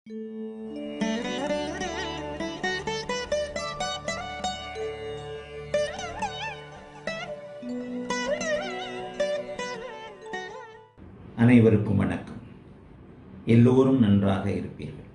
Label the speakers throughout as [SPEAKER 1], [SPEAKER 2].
[SPEAKER 1] அனைவருக்கும் வணக்கம் எல்லோரும் நன்றாக இருப்பீர்கள்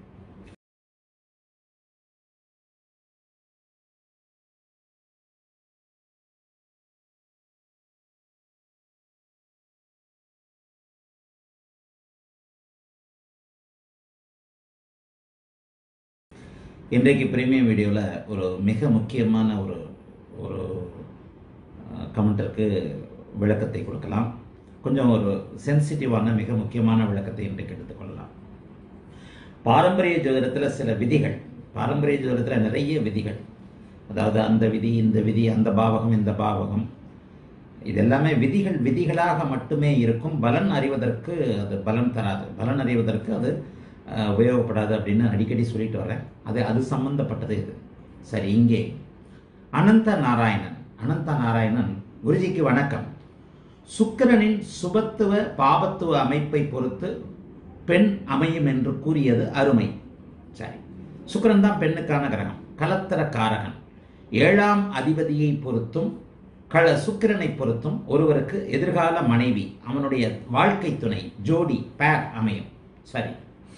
[SPEAKER 1] இன்றைக்கு பிரீமியம் வீடியோவில் ஒரு மிக முக்கியமான ஒரு ஒரு கமெண்ட்டிற்கு விளக்கத்தை கொடுக்கலாம் கொஞ்சம் ஒரு சென்சிட்டிவான மிக முக்கியமான விளக்கத்தை இன்றைக்கு எடுத்துக்கொள்ளலாம் பாரம்பரிய ஜோதிடத்தில் சில விதிகள் பாரம்பரிய ஜோதிடத்தில் நிறைய விதிகள் அதாவது அந்த விதி இந்த விதி அந்த பாவகம் இந்த பாவகம் இது எல்லாமே விதிகள் விதிகளாக மட்டுமே இருக்கும் பலன் அறிவதற்கு அது பலன் தராது பலன் அறிவதற்கு அது அஹ், உபயோகப்படாது அப்படின்னு அடிக்கடி சொல்லிட்டு வரேன் அது அது சம்பந்தப்பட்டது இது சரி இங்கே அனந்த நாராயணன் அனந்த நாராயணன் குருஜிக்கு வணக்கம் சுக்கிரனின் சுபத்துவ பாபத்துவ அமைப்பை பொறுத்து பெண் அமையும் என்று கூறியது அருமை சரி சுக்கிரன் தான் பெண்ணுக்கான கிரகம் கலத்தர காரகன் ஏழாம் அதிபதியை பொறுத்தும் கள சுக்கிரனை பொறுத்தும் ஒருவருக்கு எதிர்கால மனைவி அவனுடைய வாழ்க்கை துணை ஜோடி பேர் அமையும் சரி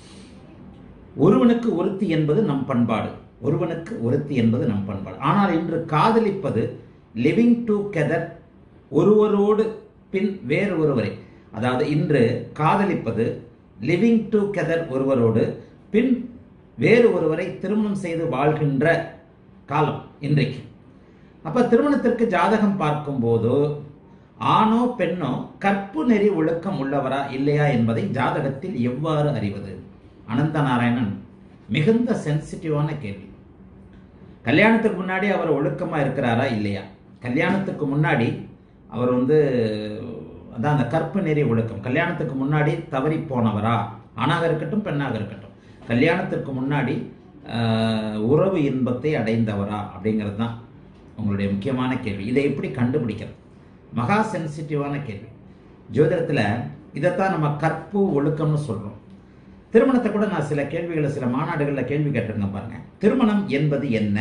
[SPEAKER 1] ஒருவனுக்கு ஒருத்தி என்பது நம் பண்பாடு ஒருவனுக்கு ஒருத்தி என்பது நம் பண்பாடு ஆனால் இன்று காதலிப்பது லிவிங் டுகெதர் ஒருவரோடு பின் வேறு ஒருவரை அதாவது இன்று காதலிப்பது லிவிங் டுகெதர் ஒருவரோடு பின் வேறு ஒருவரை திருமணம் செய்து வாழ்கின்ற காலம் இன்றைக்கு அப்ப திருமணத்திற்கு ஜாதகம் பார்க்கும்போது ஆணோ பெண்ணோ கற்பு நெறி ஒழுக்கம் உள்ளவரா இல்லையா என்பதை ஜாதகத்தில் எவ்வாறு அறிவது அனந்த நாராயணன் மிகுந்த சென்சிட்டிவான கேள்வி கல்யாணத்துக்கு முன்னாடி அவர் ஒழுக்கமா இருக்கிறாரா இல்லையா கல்யாணத்துக்கு முன்னாடி அவர் வந்து அதான் அந்த கற்பு நெறி ஒழுக்கம் கல்யாணத்துக்கு முன்னாடி தவறி போனவரா ஆணாக இருக்கட்டும் பெண்ணாக இருக்கட்டும் கல்யாணத்திற்கு முன்னாடி ஆஹ், உறவு இன்பத்தை அடைந்தவரா அப்படிங்கிறது தான் உங்களுடைய முக்கியமான கேள்வி இதை எப்படி கண்டுபிடிக்கிறது மகா சென்சிட்டிவான கேள்வி ஜோதிடத்தில் இதைத்தான் நம்ம கற்பு ஒழுக்கம்னு சொல்றோம் திருமணத்தை கூட நான் சில கேள்விகளை சில மாநாடுகளில் கேள்வி கேட்டிருக்கேன் பாருங்க திருமணம் என்பது என்ன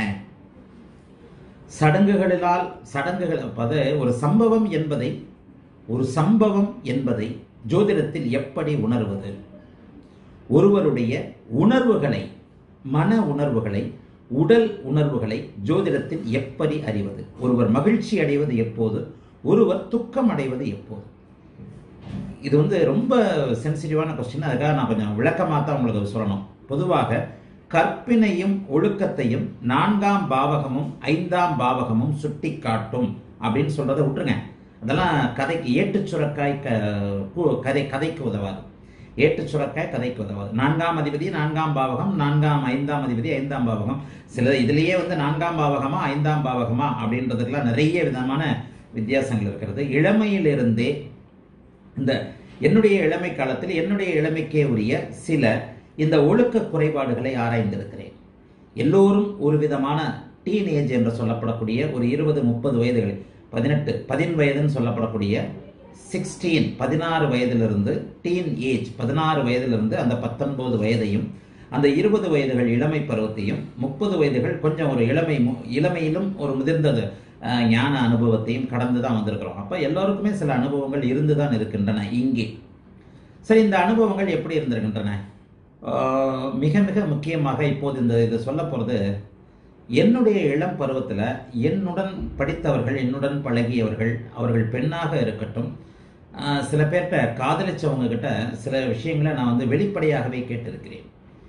[SPEAKER 1] சடங்குகளினால் சடங்குகள் அதாவது ஒரு சம்பவம் என்பதை ஒரு சம்பவம் என்பதை ஜோதிடத்தில் எப்படி உணர்வது ஒருவருடைய உணர்வுகளை மன உணர்வுகளை உடல் உணர்வுகளை ஜோதிடத்தில் எப்படி அறிவது ஒருவர் மகிழ்ச்சி அடைவது எப்போது ஒருவர் துக்கம் அடைவது எப்போது இது வந்து ரொம்ப சென்சிட்டிவான கொஸ்டின் அதுக்காக நான் கொஞ்சம் விளக்கமாக தான் உங்களுக்கு சொல்லணும் பொதுவாக கற்பினையும் ஒழுக்கத்தையும் நான்காம் பாவகமும் ஐந்தாம் பாவகமும் சுட்டி காட்டும் அப்படின்னு சொல்றதை விட்டுருங்க அதெல்லாம் கதைக்கு ஏட்டுச் சுரக்காய் க கு- கதை கதைக்கு உதவாது ஏட்டுச் சுரக்காய் கதைக்கு உதவாது நான்காம் அதிபதி நான்காம் பாவகம் நான்காம் ஐந்தாம் அதிபதி ஐந்தாம் பாவகம் சில இதுலேயே வந்து நான்காம் பாவகமா ஐந்தாம் பாவகமா அப்படின்றதுக்கெல்லாம் நிறைய விதமான வித்தியாசங்கள் இருக்கிறது இளமையிலிருந்தே இந்த என்னுடைய இளமை காலத்தில் என்னுடைய இளமைக்கே உரிய சில இந்த ஒழுக்க குறைபாடுகளை ஆராய்ந்திருக்கிறேன் எல்லோரும் ஒரு விதமான டீன் ஏஜ் என்று சொல்லப்படக்கூடிய ஒரு இருபது முப்பது வயதுகளில் பதினெட்டு பதின் வயதுன்னு சொல்லப்படக்கூடிய சிக்ஸ்டீன் பதினாறு வயதிலிருந்து டீன் ஏஜ் பதினாறு வயதிலிருந்து அந்த பத்தொன்பது வயதையும் அந்த இருபது வயதுகள் இளமை பருவத்தையும் முப்பது வயதுகள் கொஞ்சம் ஒரு இளமை மு- இளமையிலும் ஒரு முதிர்ந்தது அஹ், ஞான அனுபவத்தையும் கடந்து தான் வந்திருக்கிறோம் அப்போ எல்லோருக்குமே சில அனுபவங்கள் இருந்து தான் இருக்கின்றன இங்கே சரி இந்த அனுபவங்கள் எப்படி இருந்திருக்கின்றன ஆஹ், மிக மிக முக்கியமாக இப்போது இந்த இது சொல்ல போகிறது என்னுடைய இளம் பருவத்தில் என்னுடன் படித்தவர்கள் என்னுடன் பழகியவர்கள் அவர்கள் பெண்ணாக இருக்கட்டும் ஆஹ், சில பேர்கிட்ட காதலிச்சவங்க கிட்ட சில விஷயங்களை நான் வந்து வெளிப்படையாகவே கேட்டிருக்கிறேன்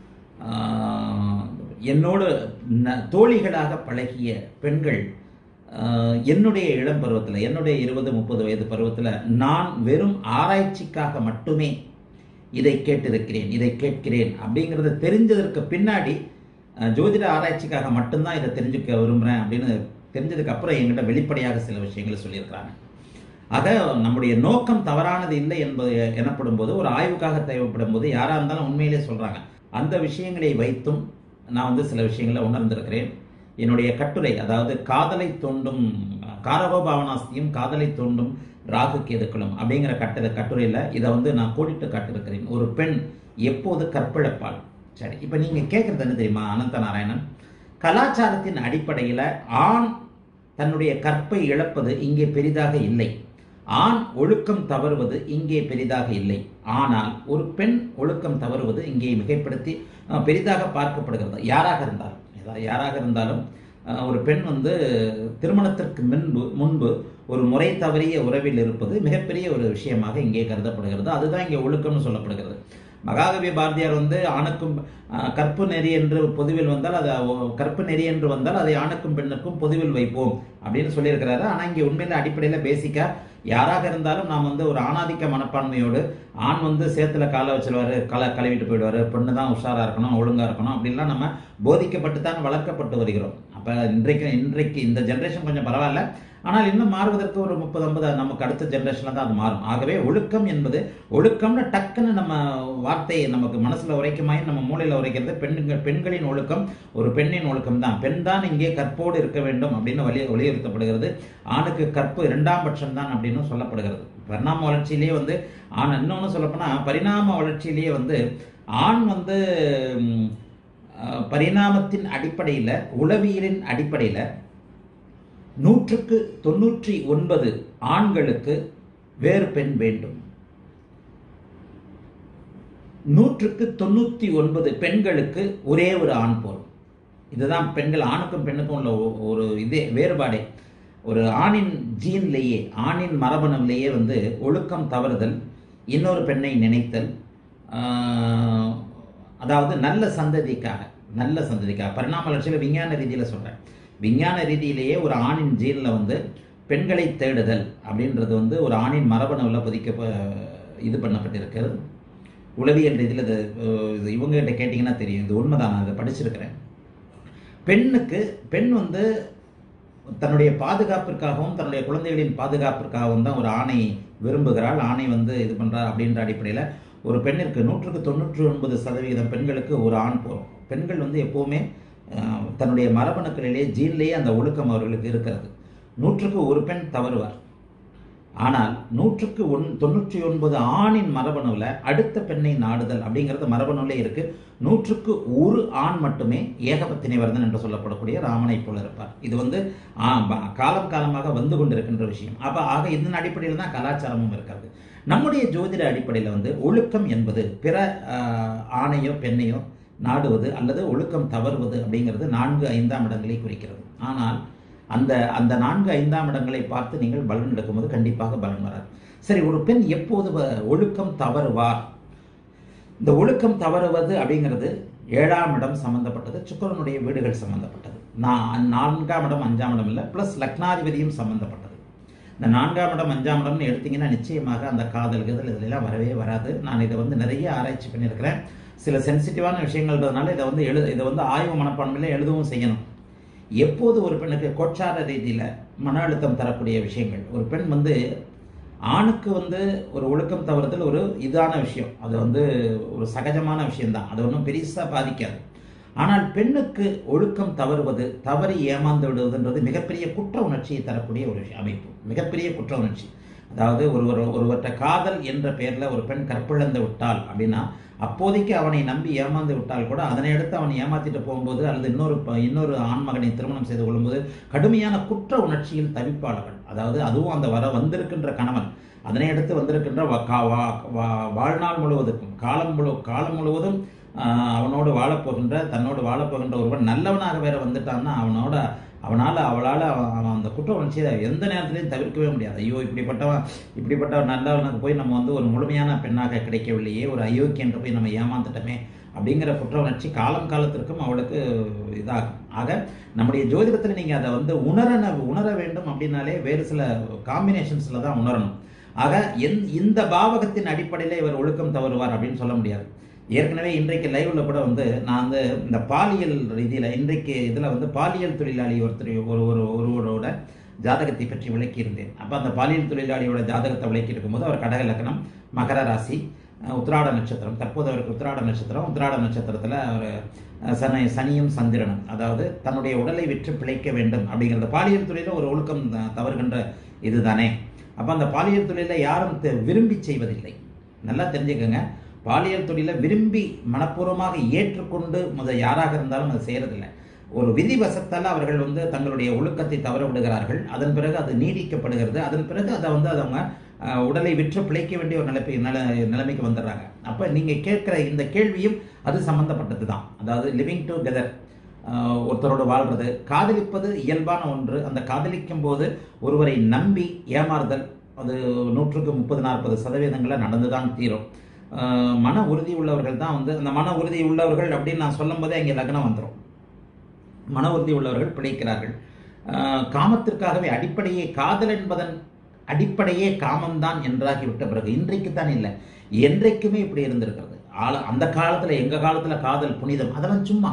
[SPEAKER 1] ஆஹ், என்னோடு ந- தோழிகளாக பழகிய பெண்கள் ஆஹ், என்னுடைய இளம் பருவத்தில் என்னுடைய இருபது முப்பது வயது பருவத்தில் நான் வெறும் ஆராய்ச்சிக்காக மட்டுமே இதை கேட்டிருக்கிறேன் இதை கேட்கிறேன் அப்படிங்கிறத தெரிஞ்சதற்கு பின்னாடி அஹ், ஜோதிட ஆராய்ச்சிக்காக மட்டும்தான் இதை தெரிஞ்சுக்க விரும்புகிறேன் அப்படின்னு தெரிஞ்சதுக்கு அப்புறம் என்கிட்ட வெளிப்படையாக சில விஷயங்களை சொல்லியிருக்கிறாங்க ஆக நம்முடைய நோக்கம் தவறானது இல்லை என்பது எனப்படும் போது ஒரு ஆய்வுக்காக தேவைப்படும் போது யாராக இருந்தாலும் உண்மையிலே சொல்கிறாங்க அந்த விஷயங்களை வைத்தும் நான் வந்து சில விஷயங்களை உணர்ந்திருக்கிறேன் என்னுடைய கட்டுரை அதாவது காதலை தூண்டும் காரவ பாவனாஸ்தியும் காதலை தூண்டும் ராகு கேதுக்களும் அப்படிங்கிற கட்டுரை கட்டுரையில் இதை வந்து நான் கோடிட்டு காட்டியிருக்கிறேன் ஒரு பெண் எப்போது கற்பிழப்பாள் சரி இப்போ நீங்கள் கேட்குறது என்ன தெரியுமா அனந்த நாராயணன் கலாச்சாரத்தின் அடிப்படையில் ஆண் தன்னுடைய கற்பை இழப்பது இங்கே பெரிதாக இல்லை ஆண் ஒழுக்கம் தவறுவது இங்கே பெரிதாக இல்லை ஆனால் ஒரு பெண் ஒழுக்கம் தவறுவது இங்கே மிகைப்படுத்தி அஹ், பெரிதாக பார்க்கப்படுகிறது யாராக இருந்தாலும் ஏதாவது யாராக இருந்தாலும் அஹ், ஒரு பெண் வந்து திருமணத்திற்கு முன்பு முன்பு ஒரு முறை தவறிய உறவில் இருப்பது மிகப்பெரிய ஒரு விஷயமாக இங்கே கருதப்படுகிறது அதுதான் இங்கே ஒழுக்கம்னு சொல்லப்படுகிறது மகாகவி பாரதியார் வந்து ஆணுக்கும் அஹ், கற்பு நெறி என்று பொதுவில் வந்தால் அது அவ- கற்பு நெறி என்று வந்தால் அதை ஆணுக்கும் பெண்ணுக்கும் பொதுவில் வைப்போம் அப்படின்னு சொல்லியிருக்கிறாரு ஆனால் இங்கே உண்மையில அடிப்படையில் பேசிக்கா யாராக இருந்தாலும் நாம் வந்து ஒரு ஆணாதிக்க மனப்பான்மையோடு ஆண் வந்து சேத்துல காலை வச்சிருவாரு களை கழுவிட்டு போயிடுவாரு பெண்ணு தான் உஷாரா இருக்கணும் ஒழுங்கா இருக்கணும் அப்படின்லாம் நம்ம போதிக்கப்பட்டு தான் வளர்க்கப்பட்டு வருகிறோம் அப்ப இன்றைக்கு இன்றைக்கு இந்த ஜென்ரேஷன் கொஞ்சம் பரவாயில்ல ஆனால் இன்னும் மாறுவதற்கு ஒரு முப்பது ஐம்பது நமக்கு அடுத்த ஜென்ரேஷனில் தான் அது மாறும் ஆகவே ஒழுக்கம் என்பது ஒழுக்கம்னு டக்குன்னு நம்ம வார்த்தையை நமக்கு மனசுல உரைக்குமாய் நம்ம மூளையில உரைக்கிறது பெண்கள் பெண்களின் ஒழுக்கம் ஒரு பெண்ணின் ஒழுக்கம் தான் பெண் தான் இங்கே கற்போடு இருக்க வேண்டும் அப்படின்னு வலிய வலியுறுத்தப்படுகிறது ஆணுக்கு கற்பு இரண்டாம் பட்சம் தான் அப்படின்னு சொல்லப்படுகிறது பரிணாம வளர்ச்சியிலேயே வந்து ஆண் இன்னொன்று சொல்லப்போனா பரிணாம வளர்ச்சியிலேயே வந்து ஆண் வந்து ம், அஹ், பரிணாமத்தின் அடிப்படையில் உளவியலின் அடிப்படையில் நூற்றுக்கு தொண்ணூற்றி ஒன்பது ஆண்களுக்கு வேறு பெண் வேண்டும் நூற்றுக்கு தொண்ணூற்றி ஒன்பது பெண்களுக்கு ஒரே ஒரு ஆண் போதும் இதுதான் பெண்கள் ஆணுக்கும் பெண்ணுக்கும் உள்ள ஒ- ஒரு இதே வேறுபாடே ஒரு ஆணின் ஜீன்லேயே ஆணின் மரபணுவிலேயே வந்து ஒழுக்கம் தவறுதல் இன்னொரு பெண்ணை நினைத்தல் ஆஹ், அதாவது நல்ல சந்ததிக்காக நல்ல சந்ததிக்காக பரிணாம வளர்ச்சியில் விஞ்ஞான ரீதியில் சொல்கிறேன் விஞ்ஞான ரீதியிலேயே ஒரு ஆணின் ஜீனில் வந்து பெண்களை தேடுதல் அப்படின்றது வந்து ஒரு ஆணின் மரபணுவில் பதிக்க இது பண்ணப்பட்டிருக்கிறது உளவியல் ரீதியில் இது அஹ், இது இவங்ககிட்ட கேட்டிங்கன்னா தெரியும் இது உண்மைதான் நான் அதை படிச்சிருக்கிறேன் பெண்ணுக்கு பெண் வந்து தன்னுடைய பாதுகாப்பிற்காகவும் தன்னுடைய குழந்தைகளின் பாதுகாப்பிற்காகவும் தான் ஒரு ஆணை விரும்புகிறாள் ஆணை வந்து இது பண்றார் அப்படின்ற அடிப்படையில் ஒரு பெண்ணிற்கு நூற்றுக்கு தொண்ணூற்றி ஒன்பது சதவீதம் பெண்களுக்கு ஒரு ஆண் போகும் பெண்கள் வந்து எப்போவுமே அஹ், தன்னுடைய மரபணுக்களிலே ஜீன்லேயே அந்த ஒழுக்கம் அவர்களுக்கு இருக்கிறது நூற்றுக்கு ஒரு பெண் தவறுவார் ஆனால் நூற்றுக்கு ஒன் தொண்ணூற்றி ஒன்பது ஆணின் மரபணுவில் அடுத்த பெண்ணை நாடுதல் அப்படிங்கிறது மரபணுவிலே இருக்கு நூற்றுக்கு ஒரு ஆண் மட்டுமே ஏகபத்தினை வரதன் என்று சொல்லப்படக்கூடிய ராமனை போல இருப்பார் இது வந்து ஆ, ப- காலம் காலமாக வந்து கொண்டிருக்கின்ற விஷயம் அப்ப ஆக இதன் அடிப்படையில் தான் கலாச்சாரமும் இருக்கிறது நம்முடைய ஜோதிட அடிப்படையில் வந்து ஒழுக்கம் என்பது பிற ஆ, ஆணையோ பெண்ணையோ நாடுவது அல்லது ஒழுக்கம் தவறுவது அப்படிங்கிறது நான்கு ஐந்தாம் இடங்களை குறிக்கிறது ஆனால் அந்த அந்த நான்கு ஐந்தாம் இடங்களை பார்த்து நீங்கள் பலன் எடுக்கும்போது கண்டிப்பாக பலன் வராது சரி ஒரு பெண் எப்போது வ- ஒழுக்கம் தவறுவார் இந்த ஒழுக்கம் தவறுவது அப்படிங்கிறது ஏழாம் இடம் சம்பந்தப்பட்டது சுக்கிரனுடைய வீடுகள் சம்பந்தப்பட்டது நான் நான்காம் இடம் அஞ்சாம் இடம் இல்லை ப்ளஸ் லக்னாதிபதியும் சம்பந்தப்பட்டது இந்த நான்காம் இடம் அஞ்சாம் இடம்னு எடுத்தீங்கன்னா நிச்சயமாக அந்த காதல் கதல் இதெல்லாம் வரவே வராது நான் இதை வந்து நிறைய ஆராய்ச்சி பண்ணியிருக்கிறேன் சில சென்சிட்டிவான விஷயங்கள்ன்றதுனால இதை வந்து எழு இதை வந்து ஆய்வு மனப்பான்மையில் எழுதவும் செய்யணும் எப்போது ஒரு பெண்ணுக்கு கோச்சார ரீதியில் மன அழுத்தம் தரக்கூடிய விஷயங்கள் ஒரு பெண் வந்து ஆணுக்கு வந்து ஒரு ஒழுக்கம் தவறுதல் ஒரு இதான விஷயம் அது வந்து ஒரு சகஜமான விஷயம்தான் அது ஒன்றும் பெருசாக பாதிக்காது ஆனால் பெண்ணுக்கு ஒழுக்கம் தவறுவது தவறி ஏமாந்து விடுவதுன்றது மிகப்பெரிய குற்ற உணர்ச்சியை தரக்கூடிய ஒரு விஷயம் அமைப்பு மிகப்பெரிய குற்ற உணர்ச்சி அதாவது ஒருவர் ஒருவர்கிட்ட காதல் என்ற பெயரில் ஒரு பெண் கற்பிழந்து விட்டால் அப்படின்னா அப்போதைக்கு அவனை நம்பி ஏமாந்து விட்டால் கூட அதனை அடுத்து அவனை ஏமாத்திட்டு போகும்போது அல்லது இன்னொரு ப- இன்னொரு ஆண்மகனை திருமணம் செய்து கொள்ளும்போது கடுமையான குற்ற உணர்ச்சியில் தவிப்பாளர்கள் அதாவது அதுவும் அந்த வர வந்திருக்கின்ற கணவன் அதனை அடுத்து வந்திருக்கின்ற வ- கா- வா- வா- வாழ்நாள் முழுவதுக்கும் காலம் முழு காலம் முழுவதும் ஆஹ், அவனோடு வாழப்போகின்ற தன்னோடு வாழப்போகின்ற ஒருவன் நல்லவனாக வேற வந்துட்டான்னா அவனோட அவனால் அவளால் அவன் அந்த குற்ற உணர்ச்சியை எந்த நேரத்திலையும் தவிர்க்கவே முடியாது ஐயோ இப்படிப்பட்டவன் இப்படிப்பட்டவன் நல்லவனுக்கு போய் நம்ம வந்து ஒரு முழுமையான பெண்ணாக கிடைக்கவில்லையே ஒரு அயோக்கியன்ற போய் நம்ம ஏமாந்துட்டோமே அப்படிங்கிற குற்ற உணர்ச்சி காலம் காலத்திற்கும் அவளுக்கு இதாகும் ஆக நம்முடைய ஜோதிடத்தில் நீங்கள் அதை வந்து உணர உணர வேண்டும் அப்படின்னாலே வேறு சில காம்பினேஷன்ஸில் தான் உணரணும் ஆக எந் இந்த பாவகத்தின் அடிப்படையில் இவர் ஒழுக்கம் தவறுவார் அப்படின்னு சொல்ல முடியாது ஏற்கனவே இன்றைக்கு லைவ்ல கூட வந்து நான் வந்து இந்த பாலியல் ரீதியில் இன்றைக்கு இதில் வந்து பாலியல் தொழிலாளி ஒருத்தர் ஒரு ஒரு ஒருவரோட ஜாதகத்தை பற்றி விளக்கியிருந்தேன் அப்போ அந்த பாலியல் தொழிலாளியோட ஜாதகத்தை விளக்கி இருக்கும்போது அவர் கடக லக்னம் மகர ராசி அஹ், உத்திராட நட்சத்திரம் தற்போது அவருக்கு உத்திராட நட்சத்திரம் உத்திராட நட்சத்திரத்தில் அவர் அஹ், சனி சனியும் சந்திரனும் அதாவது தன்னுடைய உடலை விற்று பிழைக்க வேண்டும் அப்படிங்கிறது பாலியல் தொழிலில் ஒரு ஒழுக்கம் த- தவறுகின்ற இதுதானே அப்போ அந்த பாலியல் தொழிலை யாரும் தெ- விரும்பி செய்வதில்லை நல்லா தெரிஞ்சுக்கங்க பாலியல் தொழிலை விரும்பி மனப்பூர்வமாக ஏற்றுக்கொண்டு முத யாராக இருந்தாலும் அதை செய்யறதில்லை ஒரு விதிவசத்தால் அவர்கள் வந்து தங்களுடைய ஒழுக்கத்தை தவற விடுகிறார்கள் அதன் பிறகு அது நீடிக்கப்படுகிறது அதன் பிறகு அதை வந்து அதை அவங்க அஹ், உடலை விற்று பிழைக்க வேண்டிய ஒரு நிலைமை நில நிலைமைக்கு வந்துடுறாங்க அப்போ நீங்கள் கேட்குற இந்த கேள்வியும் அது சம்பந்தப்பட்டது தான் அதாவது லிவிங் டுகெதர் ஒருத்தரோடு வாழ்றது காதலிப்பது இயல்பான ஒன்று அந்த காதலிக்கும் போது ஒருவரை நம்பி ஏமாறுதல் அது நூற்றுக்கு முப்பது நாற்பது சதவீதங்களில் நடந்துதான் தீரும் அஹ், மன உறுதி உள்ளவர்கள் தான் வந்து அந்த மன உறுதி உள்ளவர்கள் அப்படின்னு நான் சொல்லும் போதே அங்கே லக்னம் வந்துடும் மன உறுதி உள்ளவர்கள் பிழைக்கிறார்கள் அஹ், காமத்திற்காகவே அடிப்படையே காதல் என்பதன் அடிப்படையே காமம்தான் என்றாகிவிட்ட பிறகு இன்றைக்கு தான் இல்லை என்றைக்குமே இப்படி இருந்திருக்கிறது ஆள அந்த காலத்துல எங்க காலத்துல காதல் புனிதம் அதெல்லாம் சும்மா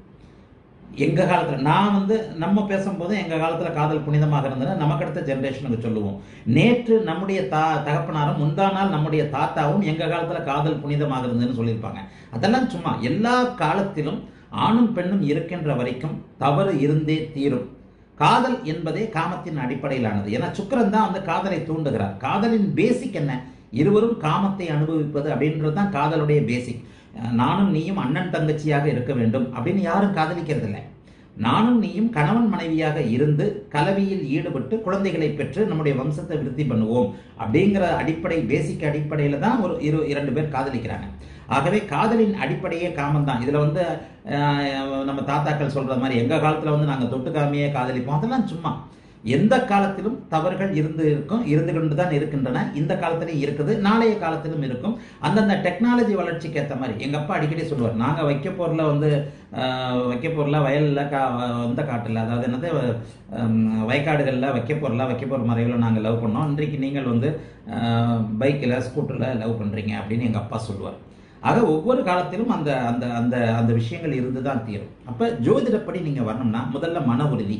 [SPEAKER 1] எங்க காலத்துல நான் வந்து நம்ம பேசும்போது எங்க காலத்துல காதல் புனிதமாக இருந்தது நமக்கு அடுத்த ஜெனரேஷனுக்கு சொல்லுவோம் நேற்று நம்முடைய தா தகப்பனாரும் முந்தா நாள் நம்முடைய தாத்தாவும் எங்க காலத்துல காதல் புனிதமாக இருந்ததுன்னு சொல்லியிருப்பாங்க அதெல்லாம் சும்மா எல்லா காலத்திலும் ஆணும் பெண்ணும் இருக்கின்ற வரைக்கும் தவறு இருந்தே தீரும் காதல் என்பதே காமத்தின் அடிப்படையிலானது ஏன்னா சுக்கிரன் தான் வந்து காதலை தூண்டுகிறார் காதலின் பேசிக் என்ன இருவரும் காமத்தை அனுபவிப்பது அப்படின்றது தான் காதலுடைய பேசிக் நானும் நீயும் அண்ணன் தங்கச்சியாக இருக்க வேண்டும் அப்படின்னு யாரும் காதலிக்கிறது இல்லை நானும் நீயும் கணவன் மனைவியாக இருந்து கலவியில் ஈடுபட்டு குழந்தைகளை பெற்று நம்முடைய வம்சத்தை விருத்தி பண்ணுவோம் அப்படிங்கிற அடிப்படை பேசிக் அடிப்படையில் தான் ஒரு இரு இரண்டு பேர் காதலிக்கிறாங்க ஆகவே காதலின் அடிப்படையே காமம் தான் இதில் வந்து அஹ், நம்ம தாத்தாக்கள் சொல்ற மாதிரி எங்க காலத்தில் வந்து நாங்கள் தொட்டுக்காமையே காதலிப்போம் அதெல்லாம் சும்மா எந்த காலத்திலும் தவறுகள் இருந்து இருக்கும் இருந்து கொண்டு தான் இருக்கின்றன இந்த காலத்திலும் இருக்குது நாளைய காலத்திலும் இருக்கும் அந்தந்த டெக்னாலஜி வளர்ச்சிக்கு ஏற்ற மாதிரி எங்கள் அப்பா அடிக்கடி சொல்லுவார் நாங்கள் வைக்க போரில் வந்து ஆஹ், வைக்க போரில் வயலில் கா இந்த காட்டில் அதாவது என்னது ஹம், வயக்காடுகளில் வைக்க போரில் வைக்க போகிற மறைவில் நாங்கள் லவ் பண்ணோம் இன்றைக்கு நீங்கள் வந்து பைக்கில் ஸ்கூட்டரில் லவ் பண்ணுறீங்க அப்படின்னு எங்கள் அப்பா சொல்லுவார் ஆக ஒவ்வொரு காலத்திலும் அந்த அந்த அந்த அந்த விஷயங்கள் இருந்து தான் தீரும் அப்போ ஜோதிடப்படி நீங்கள் வரணும்னா முதல்ல மன உறுதி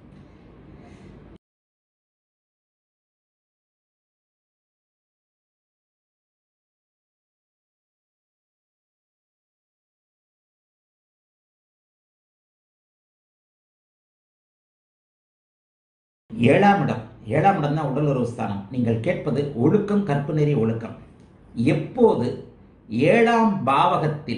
[SPEAKER 1] ஏழாம் இடம் ஏழாம் இடம் தான் உடல் உறவு ஸ்தானம் நீங்கள் கேட்பது ஒழுக்கம் கற்பு நெறி ஒழுக்கம் எப்போது ஏழாம் பாவகத்தில்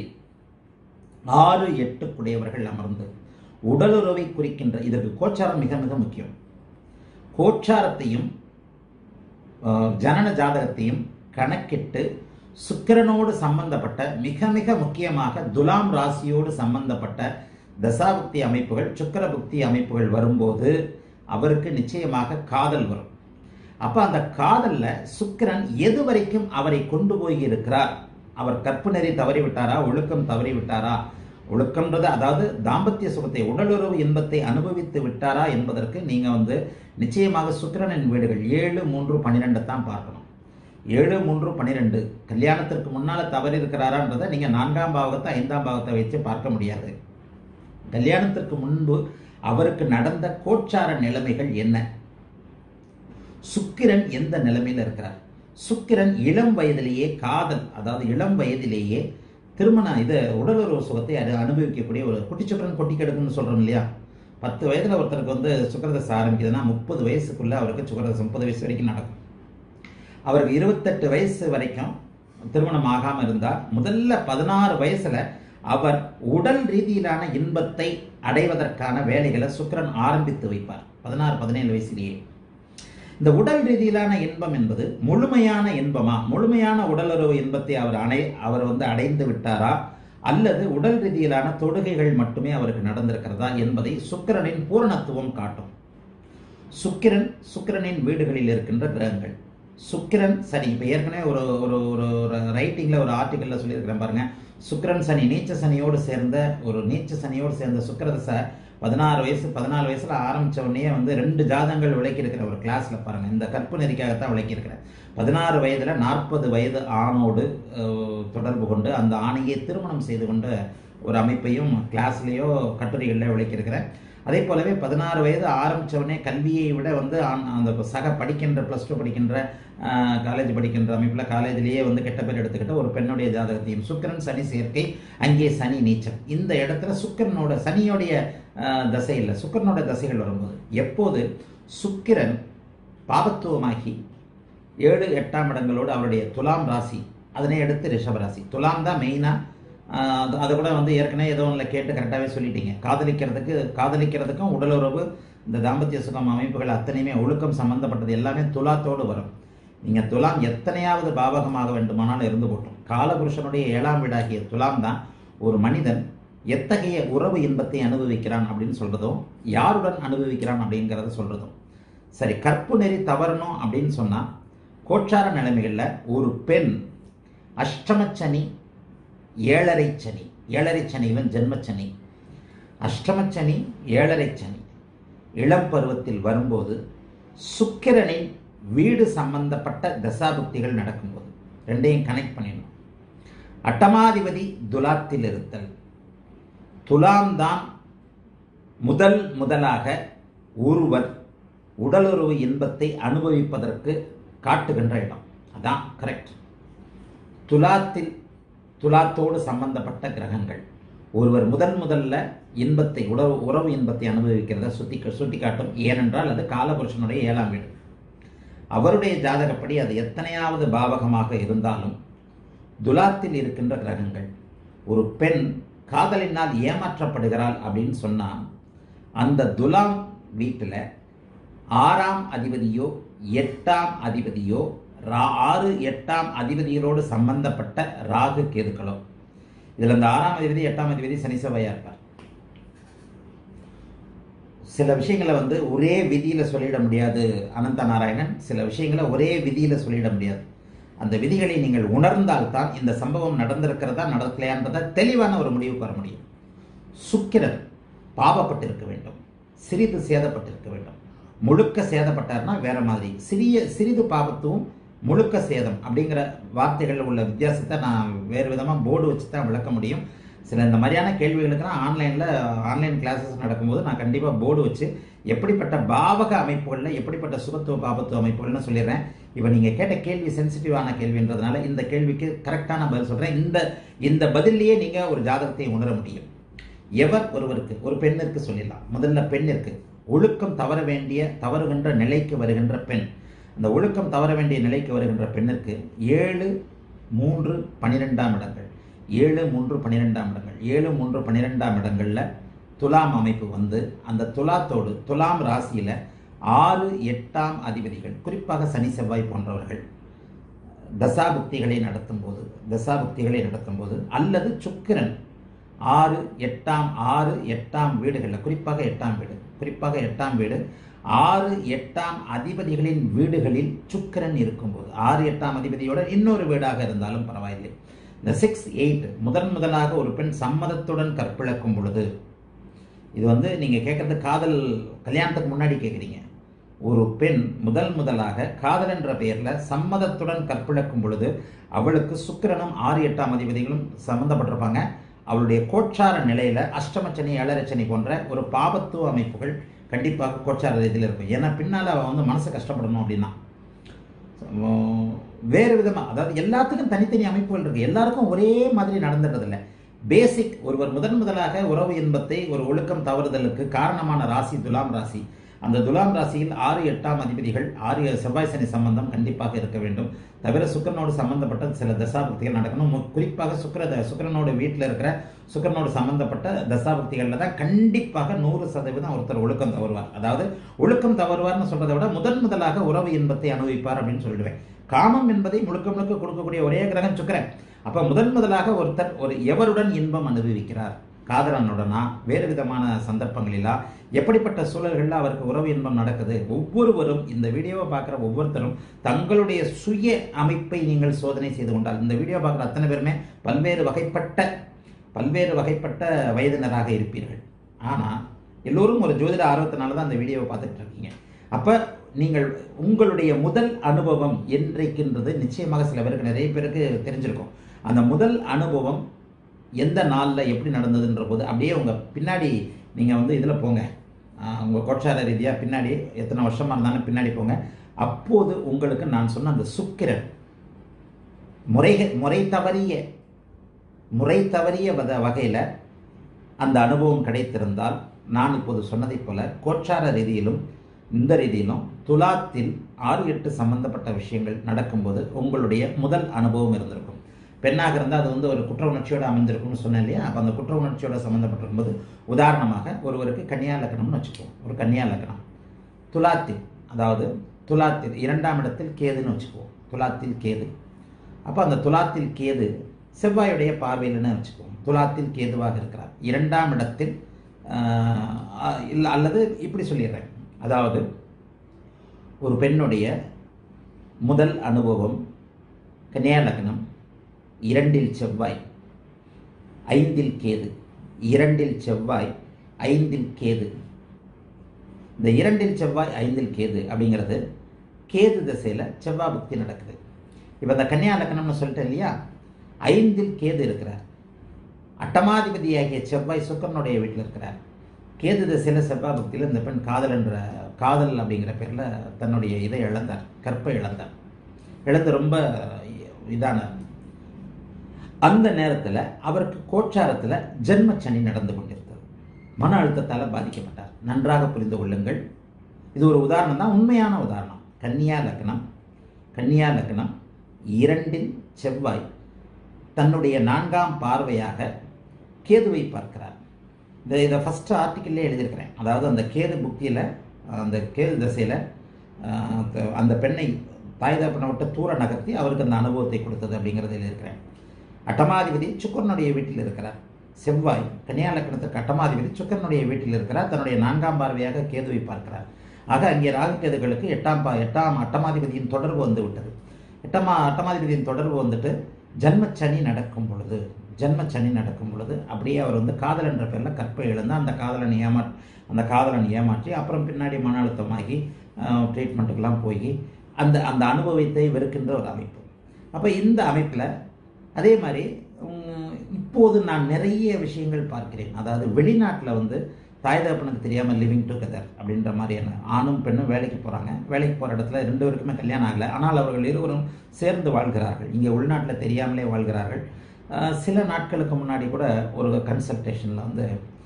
[SPEAKER 1] ஆறு எட்டு குடையவர்கள் அமர்ந்து உடலுறவை குறிக்கின்ற இதற்கு கோச்சாரம் மிக மிக முக்கியம் கோச்சாரத்தையும் அஹ், ஜனன ஜாதகத்தையும் கணக்கிட்டு சுக்கிரனோடு சம்பந்தப்பட்ட மிக மிக முக்கியமாக துலாம் ராசியோடு சம்பந்தப்பட்ட தசாபுக்தி அமைப்புகள் சுக்கிர புக்தி அமைப்புகள் வரும்போது அவருக்கு நிச்சயமாக காதல் வரும் அப்ப அந்த காதல்ல சுக்கிரன் எது வரைக்கும் அவரை கொண்டு போய் இருக்கிறார் அவர் கற்பு நெறி தவறி விட்டாரா ஒழுக்கம் தவறி விட்டாரா ஒழுக்கம்ன்றது அதாவது தாம்பத்திய சுகத்தை உடலுறவு இன்பத்தை அனுபவித்து விட்டாரா என்பதற்கு நீங்க வந்து நிச்சயமாக சுக்கிரனின் வீடுகள் ஏழு மூன்று பன்னிரெண்டை தான் பார்க்கணும் ஏழு மூன்று பன்னிரெண்டு கல்யாணத்திற்கு முன்னால தவறி இருக்கிறாரான்றதை நீங்க நான்காம் பாவகத்தை ஐந்தாம் பாவத்தை வச்சு பார்க்க முடியாது கல்யாணத்திற்கு முன்பு அவருக்கு நடந்த கோச்சார நிலைமைகள் என்ன சுக்கிரன் எந்த நிலைமையில இருக்கிறார் சுக்கிரன் இளம் வயதிலேயே காதல் அதாவது இளம் வயதிலேயே திருமண இது உடலுறவு சுகத்தை அது அனுபவிக்கக்கூடிய ஒரு குட்டிச்சுக்கரன் கொட்டி கெடுக்குன்னு சொல்றோம் இல்லையா பத்து வயதுல ஒருத்தருக்கு வந்து சுக்கரதசை ஆரம்பிக்குதுன்னா முப்பது வயசுக்குள்ள அவருக்கு சுக்கரதசை முப்பது வயசு வரைக்கும் நடக்கும் அவருக்கு இருபத்தெட்டு வயசு வரைக்கும் திருமணம் ஆகாம இருந்தால் முதல்ல பதினாறு வயசுல அவர் உடல் ரீதியிலான இன்பத்தை அடைவதற்கான வேலைகளை சுக்கிரன் ஆரம்பித்து வைப்பார் பதினாறு பதினேழு வயசுலேயே இந்த உடல் ரீதியிலான இன்பம் என்பது முழுமையான இன்பமா முழுமையான உடலுறவு இன்பத்தை அவர் அடை அவர் வந்து அடைந்து விட்டாரா அல்லது உடல் ரீதியிலான தொடுகைகள் மட்டுமே அவருக்கு நடந்திருக்கிறதா என்பதை சுக்கிரனின் பூரணத்துவம் காட்டும் சுக்கிரன் சுக்கிரனின் வீடுகளில் இருக்கின்ற கிரகங்கள் சுக்கிரன் சனி இப்போ ஏற்கனவே ஒரு ஒரு ஒரு ரைட்டிங்கில் ஒரு ஆர்டிக்கலில் சொல்லியிருக்கிறேன் பாருங்க சுக்கிரன் சனி நீச்ச சனியோடு சேர்ந்த ஒரு நீச்ச சனியோடு சேர்ந்த சுக்கிரதசை பதினாறு வயசு பதினாலு வயசுல ஆரம்பிச்ச உடனே வந்து ரெண்டு ஜாதங்கள் விளக்கியிருக்கிற ஒரு கிளாஸ்ல பாருங்க இந்த கற்பு நெறிக்காகத்தான் விளக்கியிருக்கிறேன் பதினாறு வயதுல நாற்பது வயது ஆணோடு அஹ், தொடர்பு கொண்டு அந்த ஆணையை திருமணம் செய்து கொண்ட ஒரு அமைப்பையும் கிளாஸ்லேயோ கட்டுரைகளில் விளக்கியிருக்கிறேன் அதே போலவே பதினாறு வயது ஆரம்பிச்ச உடனே கல்வியை விட வந்து ஆண்- அந்த சக படிக்கின்ற ப்ளஸ் டூ படிக்கின்ற காலேஜ் படிக்கின்ற அமைப்பில் காலேஜ்லேயே வந்து கெட்ட பேர் எடுத்துக்கிட்ட ஒரு பெண்ணுடைய ஜாதகத்தையும் சுக்கிரன் சனி சேர்க்கை அங்கே சனி நீச்சம் இந்த இடத்துல சுக்கிரனோட சனியோடைய ஆஹ், தசை இல்லை சுக்கிரனோட தசைகள் வரும்போது எப்போது சுக்கிரன் பாபத்துவமாகி ஏழு எட்டாம் இடங்களோடு அவருடைய துலாம் ராசி அதனை அடுத்து ரிஷபராசி துலாம் தான் மெயினாக அதை கூட வந்து ஏற்கனவே ஏதோ ஒன்றில் கேட்டு கரெக்டாகவே சொல்லிட்டீங்க காதலிக்கிறதுக்கு காதலிக்கிறதுக்கும் உடலுறவு இந்த தாம்பத்திய சுகம் அமைப்புகள் அத்தனையுமே ஒழுக்கம் சம்பந்தப்பட்டது எல்லாமே துலாத்தோடு வரும் நீங்கள் துலாம் எத்தனையாவது பாவகமாக வேண்டுமானாலும் இருந்து போட்டோம் காலபுருஷனுடைய ஏழாம் வீடாகிய துலாம் தான் ஒரு மனிதன் எத்தகைய உறவு இன்பத்தை அனுபவிக்கிறான் அப்படின்னு சொல்றதும் யாருடன் அனுபவிக்கிறான் அப்படிங்கிறத சொல்றதும் சரி கற்பு நெறி தவறணும் அப்படின்னு சொன்னா கோச்சார நிலைமைகளில் ஒரு பெண் அஷ்டமச்சனி ஏழரை சனி ஏழரை சனியிலும் ஜென்மச்சனி அஷ்டமச்சனி ஏழரை சனி இளம் பருவத்தில் வரும்போது சுக்கிரனின் வீடு சம்பந்தப்பட்ட தசாபுக்திகள் நடக்கும்போது ரெண்டையும் கனெக்ட் பண்ணிடணும் அட்டமாதிபதி துலாத்தில் இருத்தல் துலாம் தான் முதல் முதலாக ஒருவர் உடலுறவு இன்பத்தை அனுபவிப்பதற்கு காட்டுகின்ற இடம் அதான் கரெக்ட் துலாத்தில் துலாத்தோடு சம்பந்தப்பட்ட கிரகங்கள் ஒருவர் முதல் முதல்ல இன்பத்தை உறவு உறவு இன்பத்தை அனுபவிக்கிறத சுத்தி சுட்டி காட்டும் ஏனென்றால் அது காலபுருஷனுடைய ஏழாம் வீடு அவருடைய ஜாதகப்படி அது எத்தனையாவது பாவகமாக இருந்தாலும் துலாத்தில் இருக்கின்ற கிரகங்கள் ஒரு பெண் காதலினால் ஏமாற்றப்படுகிறாள் அப்படின்னு சொன்னால் அந்த துலாம் வீட்டில் ஆறாம் அதிபதியோ எட்டாம் அதிபதியோ ரா ஆறு எட்டாம் அதிபதிகளோடு சம்பந்தப்பட்ட ராகு கேதுக்களோ இதில் இந்த ஆறாம் அதிபதி எட்டாம் அதிபதி சனி செவ்வாயா இருப்பார் சில விஷயங்களை வந்து ஒரே விதியில் சொல்லிட முடியாது அனந்த நாராயணன் சில விஷயங்களை ஒரே விதியில் சொல்லிட முடியாது அந்த விதிகளை நீங்கள் உணர்ந்தால்தான் இந்த சம்பவம் நடந்திருக்கிறதா நடக்கலையான்றதை தெளிவான ஒரு முடிவுக்கு வர முடியும் சுக்கிரன் பாவப்பட்டிருக்க வேண்டும் சிறிது சேதப்பட்டிருக்க வேண்டும் முழுக்க சேதப்பட்டார்னா வேற மாதிரி சிறிய சிறிது பாவத்தும் முழுக்க சேதம் அப்படிங்கிற வார்த்தைகளில் உள்ள வித்தியாசத்தை நான் வேறு விதமாக போர்டு வச்சு தான் விளக்க முடியும் சில இந்த மாதிரியான கேள்விகளுக்கெல்லாம் ஆன்லைனில் ஆன்லைன் கிளாஸஸ் நடக்கும்போது நான் கண்டிப்பாக போர்டு வச்சு எப்படிப்பட்ட பாவக அமைப்புகளில் எப்படிப்பட்ட சுகத்துவ பாபத்துவ அமைப்புகள்னு சொல்லிடுறேன் இப்போ நீங்கள் கேட்ட கேள்வி சென்சிட்டிவான கேள்வின்றதுனால இந்த கேள்விக்கு கரெக்டான பதில் சொல்கிறேன் இந்த இந்த பதிலையே நீங்கள் ஒரு ஜாதகத்தை உணர முடியும் எவர் ஒருவருக்கு ஒரு பெண்ணிற்கு சொல்லிடலாம் முதல்ல பெண்ணிற்கு ஒழுக்கம் தவற வேண்டிய தவறுகின்ற நிலைக்கு வருகின்ற பெண் அந்த ஒழுக்கம் தவற வேண்டிய நிலைக்கு வருகின்ற பெண்ணிற்கு ஏழு மூன்று பனிரெண்டாம் இடங்கள் ஏழு மூன்று பன்னிரெண்டாம் இடங்கள் ஏழு மூன்று பன்னிரெண்டாம் இடங்களில் துலாம் அமைப்பு வந்து அந்த துலாத்தோடு துலாம் ராசியில் ஆறு எட்டாம் அதிபதிகள் குறிப்பாக சனி செவ்வாய் போன்றவர்கள் தசாபுக்திகளை நடத்தும் போது தசாபுக்திகளை நடத்தும் போது அல்லது சுக்கிரன் ஆறு எட்டாம் ஆறு எட்டாம் வீடுகளில் குறிப்பாக எட்டாம் வீடு குறிப்பாக எட்டாம் வீடு ஆறு எட்டாம் அதிபதிகளின் வீடுகளில் சுக்கிரன் இருக்கும்போது ஆறு எட்டாம் அதிபதியோட இன்னொரு வீடாக இருந்தாலும் பரவாயில்லை இந்த சிக்ஸ் எயிட் முதன் முதலாக ஒரு பெண் சம்மதத்துடன் கற்பிழக்கும் பொழுது இது வந்து நீங்கள் கேட்குறது காதல் கல்யாணத்துக்கு முன்னாடி கேட்குறீங்க ஒரு பெண் முதல் முதலாக காதல் என்ற பெயரில் சம்மதத்துடன் கற்பிழக்கும் பொழுது அவளுக்கு சுக்கிரனும் ஆறு எட்டாம் அதிபதிகளும் சம்மந்தப்பட்டிருப்பாங்க அவளுடைய கோச்சார நிலையில் அஷ்டமச்சனி ஏழரச்சனி போன்ற ஒரு பாபத்துவ அமைப்புகள் கண்டிப்பாக கோச்சார ரீதியில் இருக்கும் ஏன்னா பின்னால் அவள் வந்து மனசு கஷ்டப்படணும் அப்படின்னா வேறு விதமாக அதாவது எல்லாத்துக்கும் தனித்தனி அமைப்புகள் இருக்குது எல்லாருக்கும் ஒரே மாதிரி நடந்துடுறதில்ல பேசிக் ஒருவர் முதன் முதலாக உறவு இன்பத்தை ஒரு ஒழுக்கம் தவறுதலுக்கு காரணமான ராசி துலாம் ராசி அந்த துலாம் ராசியில் ஆறு எட்டாம் அதிபதிகள் ஆறு செவ்வாய் சனி சம்பந்தம் கண்டிப்பாக இருக்க வேண்டும் தவிர சுக்கரனோடு சம்பந்தப்பட்ட சில தசாபக்திகள் நடக்கணும் குறிப்பாக சுக்கர சுக்கரனோட வீட்டில் இருக்கிற சுக்கரனோடு சம்பந்தப்பட்ட தசாபக்திகளில் தான் கண்டிப்பாக நூறு சதவீதம் ஒருத்தர் ஒழுக்கம் தவறுவார் அதாவது ஒழுக்கம் தவறுவார்னு சொல்றதை விட முதன் முதலாக உறவு இன்பத்தை அனுபவிப்பார் அப்படின்னு சொல்லிடுவேன் காமம் என்பதை முழுக்க முழுக்க கொடுக்கக்கூடிய ஒரே கிரகம் சுக்கரன் அப்ப முதன் முதலாக ஒருத்தர் ஒரு எவருடன் இன்பம் அனுபவிக்கிறார் காதலனுடனா வேறு விதமான சந்தர்ப்பங்களிலா எப்படிப்பட்ட சூழல்களில் அவருக்கு உறவு இன்பம் நடக்குது ஒவ்வொருவரும் இந்த வீடியோவை பார்க்குற ஒவ்வொருத்தரும் தங்களுடைய சுய அமைப்பை நீங்கள் சோதனை செய்து கொண்டால் இந்த வீடியோ பார்க்குற அத்தனை பேருமே பல்வேறு வகைப்பட்ட பல்வேறு வகைப்பட்ட வயதினராக இருப்பீர்கள் ஆனால் எல்லோரும் ஒரு ஜோதிட ஆர்வத்தினால தான் அந்த வீடியோவை பார்த்துட்டு இருக்கீங்க அப்போ நீங்கள் உங்களுடைய முதல் அனுபவம் என்றைக்கின்றது நிச்சயமாக சில பேருக்கு நிறைய பேருக்கு தெரிஞ்சிருக்கும் அந்த முதல் அனுபவம் எந்த நாளில் எப்படி நடந்ததுன்ற போது அப்படியே உங்கள் பின்னாடி நீங்கள் வந்து இதில் போங்க உங்கள் கோட்சார ரீதியாக பின்னாடி எத்தனை வருஷமாக இருந்தாலும் பின்னாடி போங்க அப்போது உங்களுக்கு நான் சொன்ன அந்த சுக்கிரன் முறை முறை தவறிய முறை தவறிய வத வகையில் அந்த அனுபவம் கிடைத்திருந்தால் நான் இப்போது சொன்னதைப் போல கோச்சார ரீதியிலும் இந்த ரீதியிலும் துலாத்தில் ஆறு எட்டு சம்பந்தப்பட்ட விஷயங்கள் நடக்கும்போது உங்களுடைய முதல் அனுபவம் இருந்திருக்கும் பெண்ணாக இருந்தால் அது வந்து ஒரு குற்ற உணர்ச்சியோட அமைந்திருக்கும்னு சொன்னேன் இல்லையா அப்போ அந்த குற்ற உணர்ச்சியோட சம்மந்தப்பட்டிருக்கும்போது உதாரணமாக ஒருவருக்கு கன்னியா லக்னம்னு வச்சுக்குவோம் ஒரு கன்னியா லக்னம் துலாத்தில் அதாவது துலாத்தில் இரண்டாம் இடத்தில் கேதுன்னு வச்சுக்குவோம் துலாத்தில் கேது அப்போ அந்த துலாத்தில் கேது செவ்வாயுடைய பார்வையில்னு வச்சுக்குவோம் துலாத்தில் கேதுவாக இருக்கிறார் இரண்டாம் இடத்தில் ஆஹ், இல்ல அல்லது இப்படி சொல்லிடுறேன் அதாவது ஒரு பெண்ணுடைய முதல் அனுபவம் கன்னியா லக்னம் இரண்டில் செவ்வாய் ஐந்தில் கேது இரண்டில் செவ்வாய் ஐந்தில் கேது இந்த இரண்டில் செவ்வாய் ஐந்தில் கேது அப்படிங்கிறது கேது திசையில் செவ்வாய் புக்தி நடக்குது இப்போ இந்த கன்னியா லக்னம்னு சொல்லிட்டேன் இல்லையா ஐந்தில் கேது இருக்கிறார் அட்டமாதிபதியாகிய செவ்வாய் சுக்கரனுடைய வீட்டில் இருக்கிறார் கேது திசையில் செவ்வாய் புக்தியில் இந்த பெண் காதல் என்ற காதல் அப்படிங்கிற பேரில் தன்னுடைய இதை இழந்தார் கற்பை இழந்தார் இழந்து ரொம்ப இதான அந்த நேரத்தில் அவருக்கு கோச்சாரத்தில் ஜென்ம சனி நடந்து கொண்டிருந்தது மன அழுத்தத்தால் பாதிக்கப்பட்டார் நன்றாக புரிந்து கொள்ளுங்கள் இது ஒரு உதாரணம் தான் உண்மையான உதாரணம் கன்னியா லக்னம் கன்னியா லக்னம் இரண்டில் செவ்வாய் தன்னுடைய நான்காம் பார்வையாக கேதுவை பார்க்கிறார் இந்த இதை ஃபஸ்ட்டு ஆர்டிக்கிள்லே எழுதியிருக்கிறேன் அதாவது அந்த கேது புக்தியில் அந்த கேது திசையில் அந்த பெண்ணை தாய் தகப்பனை விட்டு தூர நகர்த்தி அவருக்கு அந்த அனுபவத்தை கொடுத்தது அப்படிங்கிறத எழுதியிருக்கிறேன் அட்டமாதிபதி சுக்கரனுடைய வீட்டில் இருக்கிறார் செவ்வாய் கன்னியா லக்னத்துக்கு அட்டமாதிபதி சுக்கரனுடைய வீட்டில் இருக்கிறார் தன்னுடைய நான்காம் பார்வையாக கேதுவை பார்க்கிறார் ஆக அங்கே ராகுகேதுகளுக்கு எட்டாம் பா எட்டாம் அட்டமாதிபதியின் தொடர்பு வந்து விட்டது எட்டமா அட்டமாதிபதியின் தொடர்பு வந்துட்டு ஜன்மச்சனி நடக்கும் பொழுது ஜன்மச்சனி நடக்கும் பொழுது அப்படியே அவர் வந்து காதல் என்ற பேரில் கற்பை இழந்து அந்த காதலன் ஏமா அந்த காதலன் ஏமாற்றி அப்புறம் பின்னாடி மன அழுத்தமாகி ட்ரீட்மெண்ட்டுக்கெல்லாம் போய் அந்த அந்த அனுபவத்தை வெறுக்கின்ற ஒரு அமைப்பு அப்போ இந்த அமைப்பில் அதே மாதிரி உம், இப்போது நான் நிறைய விஷயங்கள் பார்க்கிறேன் அதாவது வெளிநாட்டில் வந்து தாய் தகப்பனுக்கு தெரியாமல் லிவிங் டுகெதர் அப்படின்ற மாதிரியான ஆணும் பெண்ணும் வேலைக்கு போகிறாங்க வேலைக்கு போகிற இடத்துல ரெண்டு பேருக்குமே கல்யாணம் ஆகலை ஆனால் அவர்கள் இருவரும் சேர்ந்து வாழ்கிறார்கள் இங்கே உள்நாட்டில் தெரியாமலே வாழ்கிறார்கள் ஆஹ் சில நாட்களுக்கு முன்னாடி கூட ஒரு கன்சல்டேஷனில் வந்து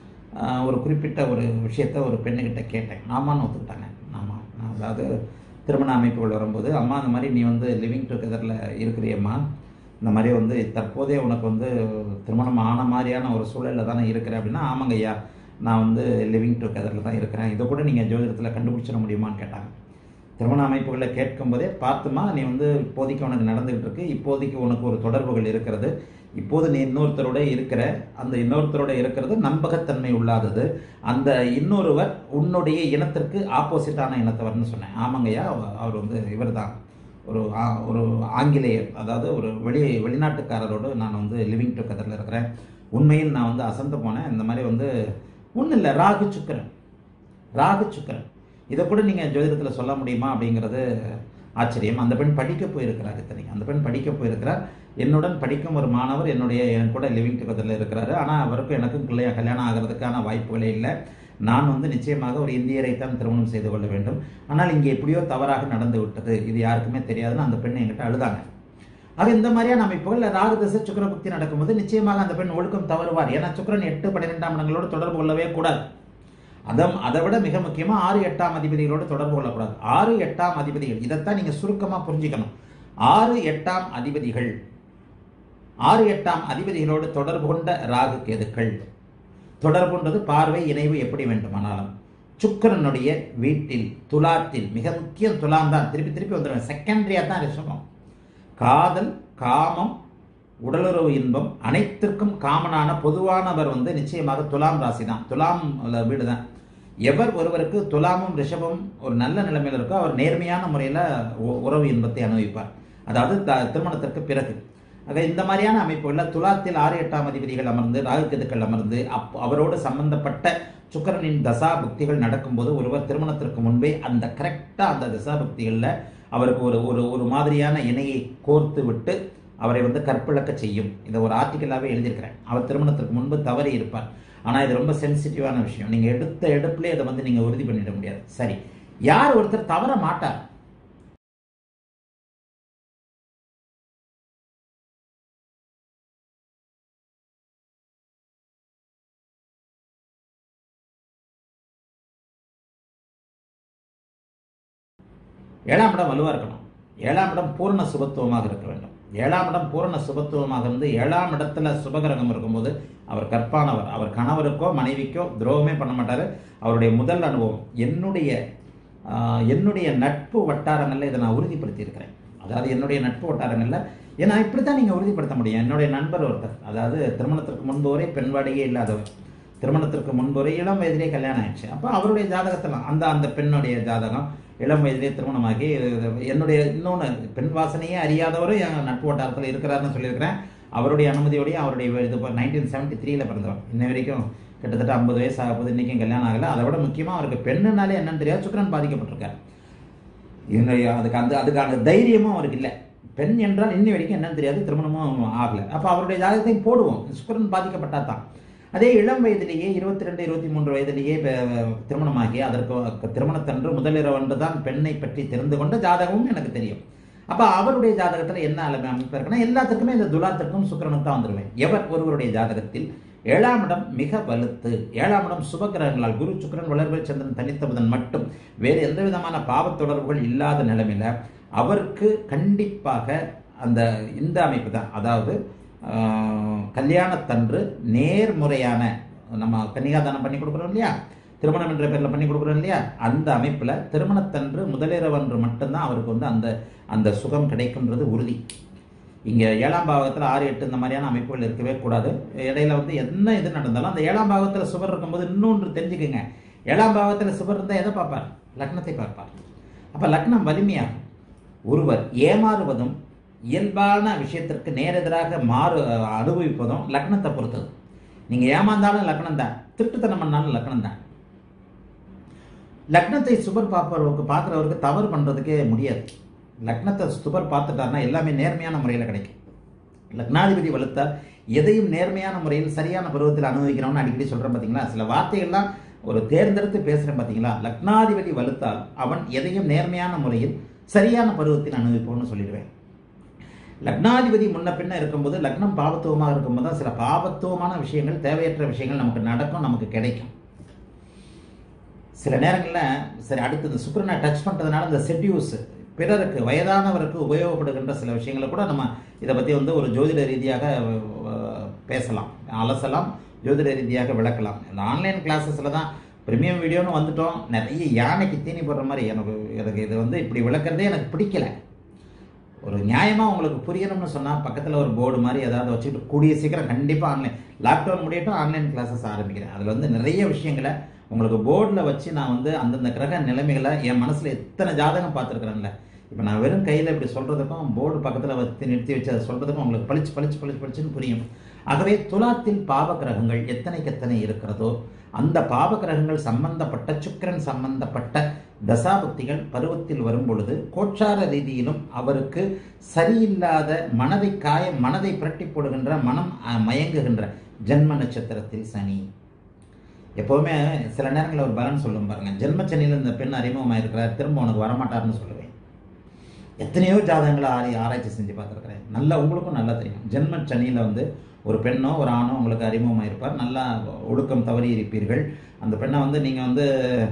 [SPEAKER 1] ஆஹ் ஒரு குறிப்பிட்ட ஒரு விஷயத்த ஒரு பெண்ணுக்கிட்ட கேட்டேன் ஆமான்னு ஒத்துக்கிட்டாங்க ஆமாம் நான் அதாவது திருமண அமைப்புகள் வரும்போது அம்மா இந்த மாதிரி நீ வந்து லிவிங் டுகெதரில் இருக்கிறியம்மா இந்த மாதிரி வந்து தற்போதே உனக்கு வந்து திருமணம் ஆன மாதிரியான ஒரு சூழலில் தானே இருக்கிற அப்படின்னா ஆமாங்க ஐயா நான் வந்து லிவிங் டுகெதரில் தான் இருக்கிறேன் இதை கூட நீங்கள் ஜோதிடத்தில் கண்டுபிடிச்சிட முடியுமான்னு கேட்டாங்க திருமண அமைப்புகளை கேட்கும்போதே பார்த்துமா நீ வந்து இப்போதைக்கு உனக்கு நடந்துகிட்டு இருக்கு இப்போதைக்கு உனக்கு ஒரு தொடர்புகள் இருக்கிறது இப்போது நீ இன்னொருத்தரோட இருக்கிற அந்த இன்னொருத்தரோட இருக்கிறது நம்பகத்தன்மை உள்ளாதது அந்த இன்னொருவர் உன்னுடைய இனத்திற்கு ஆப்போசிட்டான இனத்தவர்னு சொன்னேன் ஆமாங்கய்யா அவ- அவர் வந்து இவர் தான் ஒரு ஆ- ஒரு ஆங்கிலேயர் அதாவது ஒரு வெளி வெளிநாட்டுக்காரரோடு நான் வந்து லிவிங் டுகெதரில் இருக்கிறேன் உண்மையில் நான் வந்து அசந்து போனேன் இந்த மாதிரி வந்து ஒன்றும் இல்லை ராகு சுக்கரன் ராகு சுக்கரன் இதை கூட நீங்கள் ஜோதிடத்தில் சொல்ல முடியுமா அப்படிங்கிறது ஆச்சரியம் அந்த பெண் படிக்க போயிருக்கிறார் இத்தனைக்கு அந்த பெண் படிக்க போயிருக்கிறார் என்னுடன் படிக்கும் ஒரு மாணவர் என்னுடைய என் கூட லிவிங் டுகெதரில் இருக்கிறாரு ஆனால் அவருக்கும் எனக்கும் கல்யா- கல்யாணம் ஆகிறதுக்கான வாய்ப்புகளே இல்லை நான் வந்து நிச்சயமாக ஒரு இந்தியரைத்தான் திருமணம் செய்து கொள்ள வேண்டும் ஆனால் இங்கே எப்படியோ தவறாக நடந்து விட்டது இது யாருக்குமே தெரியாதுன்னு அந்த பெண் என்கிட்ட அழுதாங்க ஆக இந்த மாதிரியான அமைப்புகள் ராகு தசை சுக்கிர புக்தி நடக்கும்போது நிச்சயமாக அந்த பெண் ஒழுக்கம் தவறுவார் ஏன்னா சுக்கிரன் எட்டு பன்னிரெண்டாம் இடங்களோடு தொடர்பு கொள்ளவே கூடாது அதம் அதை விட மிக முக்கியமா ஆறு எட்டாம் அதிபதிகளோடு தொடர்பு கொள்ளக்கூடாது ஆறு எட்டாம் அதிபதிகள் இதைத்தான் நீங்க சுருக்கமா புரிஞ்சுக்கணும் ஆறு எட்டாம் அதிபதிகள் ஆறு எட்டாம் அதிபதிகளோடு தொடர்பு கொண்ட ராகு கேதுக்கள் தொடர்புன்றது பார்வை இணைவு எப்படி வேண்டுமானாலும் சுக்கிரனுடைய வீட்டில் துலாத்தில் மிக முக்கியம் துலாம் தான் திருப்பி திருப்பி வந்துடுவேன் செகண்டரியாக தான் ரிஷபம் காதல் காமம் உடலுறவு இன்பம் அனைத்திற்கும் காமனான பொதுவானவர் வந்து நிச்சயமாக துலாம் ராசி தான் துலாம் வீடு தான் எவர் ஒருவருக்கு துலாமும் ரிஷபம் ஒரு நல்ல நிலைமையில் இருக்கோ அவர் நேர்மையான முறையில் உறவு இன்பத்தை அனுபவிப்பார் அதாவது த- திருமணத்திற்கு பிறகு ஆக இந்த மாதிரியான அமைப்புகளில் துலாத்தில் ஆறு எட்டாம் அதிபதிகள் அமர்ந்து ராகுகெதுக்கள் அமர்ந்து அப் அவரோடு சம்பந்தப்பட்ட சுக்கிரனின் தசா புக்திகள் நடக்கும்போது ஒருவர் திருமணத்திற்கு முன்பே அந்த கரெக்டாக அந்த தசா புக்திகளில் அவருக்கு ஒரு ஒரு ஒரு மாதிரியான இணையை கோர்த்து விட்டு அவரை வந்து கற்பிழக்க செய்யும் இதை ஒரு ஆர்டிக்கலாகவே எழுதியிருக்கிறேன் அவர் திருமணத்திற்கு முன்பு தவறி இருப்பார் ஆனால் இது ரொம்ப சென்சிட்டிவான விஷயம் நீங்கள் எடுத்த எடுப்புலேயே அதை வந்து நீங்கள் உறுதி பண்ணிட முடியாது சரி யார் ஒருத்தர் தவற மாட்டார் ஏழாம் இடம் வலுவாக இருக்கணும் ஏழாம் இடம் பூர்ண சுபத்துவமாக இருக்க வேண்டும் ஏழாம் இடம் பூரண சுபத்துவமாக இருந்து ஏழாம் இடத்துல சுபகிரகம் இருக்கும்போது அவர் கற்பானவர் அவர் கணவருக்கோ மனைவிக்கோ துரோகமே பண்ண மாட்டார் அவருடைய முதல் அனுபவம் என்னுடைய ஆஹ், என்னுடைய நட்பு வட்டாரங்களில் இதை நான் உறுதிப்படுத்தி இருக்கிறேன் அதாவது என்னுடைய நட்பு வட்டாரங்களில் ஏன்னா இப்படி தான் நீங்கள் உறுதிப்படுத்த முடியும் என்னுடைய நண்பர் ஒருத்தர் அதாவது திருமணத்திற்கு முன்பு வரை பெண் வாடகையே இல்லாதவர் திருமணத்திற்கு முன்பு வரை இளம் வயதிலே கல்யாணம் ஆயிடுச்சு அப்போ அவருடைய ஜாதகத்தில் அந்த அந்த பெண்ணுடைய ஜாதகம் இளம் வயதிலே திருமணமாகி என்னுடைய இன்னொன்று பெண் வாசனையே அறியாதவரும் என் நட்பு வட்டாரத்தில் இருக்கிறாருன்னு சொல்லியிருக்கிறேன் அவருடைய அனுமதியோடய அவருடைய இது நைன்டீன் செவன்ட்டி த்ரீல பிறந்தவர் இன்ன வரைக்கும் கிட்டத்தட்ட ஐம்பது வயசு ஆக போது இன்றைக்கும் கல்யாணம் ஆகலை அதை விட முக்கியமாக அவருக்கு பெண்ணுனாலே என்னன்னு தெரியாது சுக்கிரன் பாதிக்கப்பட்டிருக்கார் இவங்க அதுக்கு அந்த அதுக்கான தைரியமும் அவருக்கு இல்லை பெண் என்றால் இன்னி வரைக்கும் என்னன்னு தெரியாது திருமணமும் ஆகலை அப்போ அவருடைய ஜாதகத்தையும் போடுவோம் சுக்கிரன் பாதிக்கப்பட்டா தான் அதே இளம் வயதிலேயே இருபத்தி ரெண்டு இருபத்தி மூன்று வயதிலேயே ப- திருமணமாகி அதற்கு திருமணத்தன்று முதலிரவன்று தான் பெண்ணை பற்றி தெரிந்து கொண்ட ஜாதகமும் எனக்கு தெரியும் அப்போ அவருடைய ஜாதகத்தில் என்ன அலமை அமைப்பு இருக்குன்னா எல்லாத்துக்குமே இந்த துலாத்திற்கும் சுக்கிரனுக்கு தான் வந்துருவேன் எவர் ஒருவருடைய ஜாதகத்தில் ஏழாம் இடம் மிக வலுத்து ஏழாம் இடம் சுபகிரகங்களால் குரு சுக்கிரன் வளர்பில் சந்திரன் தனித்த புதன் மட்டும் வேறு எந்த விதமான பாவத் தொடர்புகள் இல்லாத நிலைமையில அவருக்கு கண்டிப்பாக அந்த இந்த அமைப்பு தான் அதாவது ஆஹ், கல்யாணத்தன்று நேர்முறையான நம்ம கன்னிகாதானம் பண்ணி கொடுக்குறோம் இல்லையா திருமணம் என்ற பேரில் பண்ணி கொடுக்குறோம் இல்லையா அந்த அமைப்பில் திருமணத்தன்று முதலிரவன்று மட்டும்தான் அவருக்கு வந்து அந்த அந்த சுகம் கிடைக்குன்றது உறுதி இங்கே ஏழாம் பாவகத்தில் ஆறு எட்டு இந்த மாதிரியான அமைப்புகள் இருக்கவே கூடாது இடையில வந்து என்ன இது நடந்தாலும் அந்த ஏழாம் பாவகத்தில் சுவர் இருக்கும்போது இன்னொன்று தெரிஞ்சுக்கங்க ஏழாம் பாவகத்தில் சுவர் இருந்தால் எதை பார்ப்பார் லக்னத்தை பார்ப்பார் அப்போ லக்னம் வலிமையாகும் ஒருவர் ஏமாறுவதும் இயல்பான விஷயத்திற்கு நேரெதிராக மாறு அனுபவிப்பதும் லக்னத்தை பொறுத்தது நீங்கள் ஏமாந்தாலும் லக்னம் தான் திருட்டுத்தனம் பண்ணாலும் லக்னம் தான் லக்னத்தை சுபர் பார்ப்பவருக்கு பார்க்குறவருக்கு தவறு பண்ணுறதுக்கே முடியாது லக்னத்தை சுபர் பார்த்துட்டாருன்னா எல்லாமே நேர்மையான முறையில் கிடைக்கும் லக்னாதிபதி வலுத்தால் எதையும் நேர்மையான முறையில் சரியான பருவத்தில் அனுபவிக்கிறோம்னு அடிக்கடி சொல்கிறேன் பார்த்தீங்களா சில வார்த்தைகள்லாம் ஒரு தேர்ந்தெடுத்து பேசுகிறேன் பார்த்தீங்களா லக்னாதிபதி வலுத்தால் அவன் எதையும் நேர்மையான முறையில் சரியான பருவத்தில் அனுபவிப்போம்னு சொல்லிடுவேன் லக்னாதிபதி முன்ன பின்ன இருக்கும்போது லக்னம் பாவத்துவமாக இருக்கும்போது தான் சில பாவத்துவமான விஷயங்கள் தேவையற்ற விஷயங்கள் நமக்கு நடக்கும் நமக்கு கிடைக்கும் சில நேரங்களில் சரி அடுத்து இந்த சுக்கிரனை டச் பண்ணுறதுனால இந்த செட்யூஸ் பிறருக்கு வயதானவருக்கு உபயோகப்படுகின்ற சில விஷயங்களை கூட நம்ம இதை பற்றி வந்து ஒரு ஜோதிட ரீதியாக அஹ், பேசலாம் அலசலாம் ஜோதிட ரீதியாக விளக்கலாம் இந்த ஆன்லைன் கிளாஸஸில் தான் ப்ரீமியம் வீடியோன்னு வந்துட்டோம் நிறைய யானைக்கு தீனி போடுற மாதிரி எனக்கு எனக்கு இது வந்து இப்படி விளக்குறதே எனக்கு பிடிக்கல ஒரு நியாயமாக உங்களுக்கு புரியணும்னு சொன்னால் பக்கத்தில் ஒரு போர்டு மாதிரி ஏதாவது வச்சுட்டு கூடிய சீக்கிரம் கண்டிப்பாக ஆன்லைன் லாக்டவுன் முடியட்டும் ஆன்லைன் கிளாஸஸ் ஆரம்பிக்கிறேன் அதில் வந்து நிறைய விஷயங்களை உங்களுக்கு போர்டில் வச்சு நான் வந்து அந்தந்த கிரக நிலைமைகளை என் மனசில் எத்தனை ஜாதகம் பார்த்துருக்குறேன்ல இப்போ நான் வெறும் கையில் இப்படி சொல்கிறதுக்கும் போர்டு பக்கத்தில் வச்சு நிறுத்தி வச்சு அதை சொல்கிறதுக்கும் உங்களுக்கு பளிச்சு பளிச்சு பளிச்சு பளிச்சுன்னு புரியும் ஆகவே துலாத்தில் பாவ கிரகங்கள் எத்தனைக்கு எத்தனை இருக்கிறதோ அந்த பாவ கிரகங்கள் சம்பந்தப்பட்ட சுக்கிரன் சம்பந்தப்பட்ட தசாபக்திகள் பருவத்தில் வரும் பொழுது கோச்சார ரீதியிலும் அவருக்கு சரியில்லாத மனதை காய மனதை புரட்டி போடுகின்ற மனம் அஹ், மயங்குகின்ற ஜென்ம நட்சத்திரத்தில் சனி எப்போவுமே சில நேரங்களில் ஒரு பலன் சொல்லும் பாருங்க ஜென்மச்சனியில் இந்த பெண் அறிமுகமாக இருக்கிறார் திரும்ப உனக்கு வரமாட்டார்னு சொல்லுவேன் எத்தனையோ ஜாதகங்களை ஆரி ஆராய்ச்சி செஞ்சு பார்த்துருக்குறேன் நல்லா உங்களுக்கும் நல்லா தெரியும் ஜென்ம சனியில் வந்து ஒரு பெண்ணோ ஒரு ஆணோ உங்களுக்கு அறிமுகமாக இருப்பார் நல்லா ஒழுக்கம் தவறி இருப்பீர்கள் அந்த பெண்ணை வந்து நீங்கள் வந்து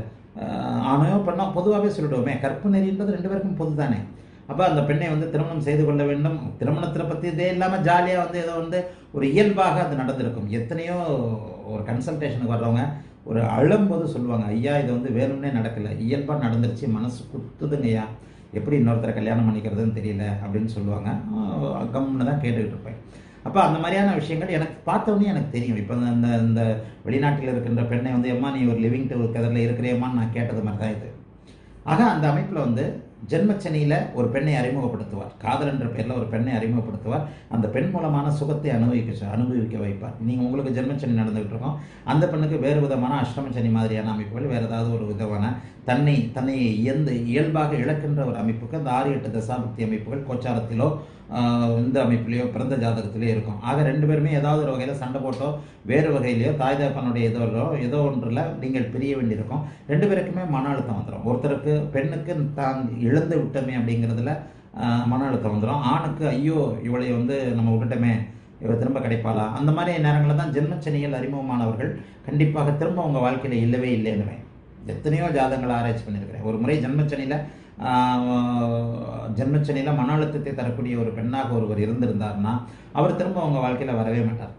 [SPEAKER 1] ஆஹ், ஆணையோ பெண்ணோ பொதுவாகவே சொல்லிடுவோமே கற்பு நெறின்றது ரெண்டு பேருக்கும் பொது தானே அப்போ அந்த பெண்ணை வந்து திருமணம் செய்து கொள்ள வேண்டும் திருமணத்தில் பற்றி இதே இல்லாமல் ஜாலியாக வந்து ஏதோ வந்து ஒரு இயல்பாக அது நடந்திருக்கும் எத்தனையோ ஒரு கன்சல்டேஷனுக்கு வர்றவங்க ஒரு அழும்போது சொல்லுவாங்க ஐயா இது வந்து வேணும்னே நடக்கலை இயல்பாக நடந்துருச்சு மனசு குத்துதுங்கய்யா எப்படி இன்னொருத்தரை கல்யாணம் பண்ணிக்கிறதுன்னு தெரியல அப்படின்னு சொல்லுவாங்க ஆஹ் கம்முன்னு தான் கேட்டுக்கிட்டு இருப்பேன் அப்போ அந்த மாதிரியான விஷயங்கள் எனக்கு பார்த்தோன்னே எனக்கு தெரியும் இப்போ இந்த இந்த வெளிநாட்டில் இருக்கின்ற பெண்ணை வந்து எம்மா நீ ஒரு லிவிங் டு கதரில் இருக்கிறேம்மான்னு நான் கேட்டது மாதிரி தான் இது ஆக அந்த அமைப்பில் வந்து ஜென்மச்சனியில் ஒரு பெண்ணை அறிமுகப்படுத்துவார் காதல் என்ற பேரில் ஒரு பெண்ணை அறிமுகப்படுத்துவார் அந்த பெண் மூலமான சுகத்தை அனுபவிக்க அனுபவிக்க வைப்பார் நீங்கள் உங்களுக்கு ஜென்மச்சனி நடந்துகிட்டு இருக்கோம் அந்த பெண்ணுக்கு வேறு விதமான அஷ்டமச்சனி மாதிரியான அமைப்புகள் வேறு ஏதாவது ஒரு விதமான தன்னை தன்னை இயந்து இயல்பாக இழக்கின்ற ஒரு அமைப்புக்கு அந்த ஆறு எட்டு தசாபக்தி அமைப்புகள் கோச்சாரத்திலோ ஆஹ், இந்த அமைப்பிலேயோ பிறந்த ஜாதகத்திலேயோ இருக்கும் ஆக ரெண்டு பேருமே ஏதாவது ஒரு வகையில் சண்டை போட்டோ வேறு வகையிலையோ தாய் தகப்பனுடைய ஏதோ ஒரு- ஏதோ ஒன்றில் நீங்கள் பிரிய வேண்டியிருக்கும் ரெண்டு பேருக்குமே மன அழுத்தம் வந்துடும் ஒருத்தருக்கு பெண்ணுக்கு தான் இழந்து விட்டோமே அப்படிங்கிறதுல ஆஹ், மன அழுத்தம் வந்துடும் ஆணுக்கு ஐயோ இவளை வந்து நம்ம விட்டுட்டோமே இவ திரும்ப கிடைப்பாளா அந்த மாதிரி நேரங்களில் தான் ஜென்மச்சனியில் அறிமுகமானவர்கள் கண்டிப்பாக திரும்ப உங்கள் வாழ்க்கையில் இல்லவே இல்லைன்னுவேன் எத்தனையோ ஜாதகங்களை ஆராய்ச்சி பண்ணியிருக்கிறேன் ஒரு முறை ஜென்மச்சனியில் ஜென்மச்சனியில் மன அழுத்தத்தை தரக்கூடிய ஒரு பெண்ணாக ஒருவர் இருந்திருந்தார்னா அவர் திரும்ப உங்கள் வாழ்க்கையில் வரவே மாட்டார்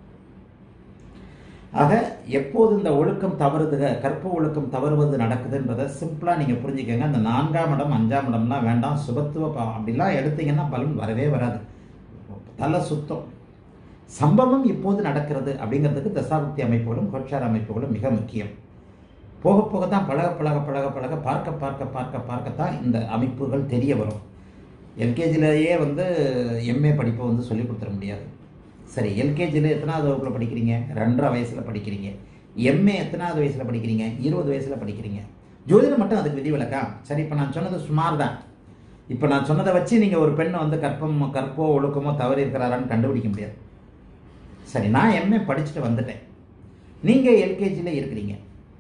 [SPEAKER 1] ஆக எப்போது இந்த ஒழுக்கம் தவறுதுக கற்ப ஒழுக்கம் தவறுவது நடக்குதுன்றதை சிம்பிளாக நீங்கள் புரிஞ்சுக்கோங்க அந்த நான்காம் இடம் அஞ்சாம் இடம்லாம் வேண்டாம் சுபத்துவ பா அப்படிலாம் எடுத்தீங்கன்னா பலன் வரவே வராது தலை சுத்தம் சம்பவம் இப்போது நடக்கிறது அப்படிங்கிறதுக்கு தசாபக்தி அமைப்புகளும் கோச்சார அமைப்புகளும் மிக முக்கியம் போக போக தான் பழக பழக பழக பழக பார்க்க பார்க்க பார்க்க பார்க்கத்தான் இந்த அமைப்புகள் தெரிய வரும் எல்கேஜிலேயே வந்து எம்ஏ படிப்பை வந்து சொல்லிக் கொடுத்துட முடியாது சரி எல்கேஜியில் எத்தனாவது வகுப்பில் படிக்கிறீங்க ரெண்டரை வயசில் படிக்கிறீங்க எம்ஏ எத்தனாவது வயசில் படிக்கிறீங்க இருபது வயசில் படிக்கிறீங்க ஜோதிடம் மட்டும் அதுக்கு விதி விலக்கா சரி இப்போ நான் சொன்னது சுமார் தான் இப்போ நான் சொன்னதை வச்சு நீங்கள் ஒரு பெண்ணை வந்து கற்பம் கற்போ ஒழுக்கமோ தவறி இருக்கிறாரான்னு கண்டுபிடிக்க முடியாது சரி நான் எம்ஏ படிச்சுட்டு வந்துட்டேன் நீங்கள் எல்கேஜியில் இருக்கிறீங்க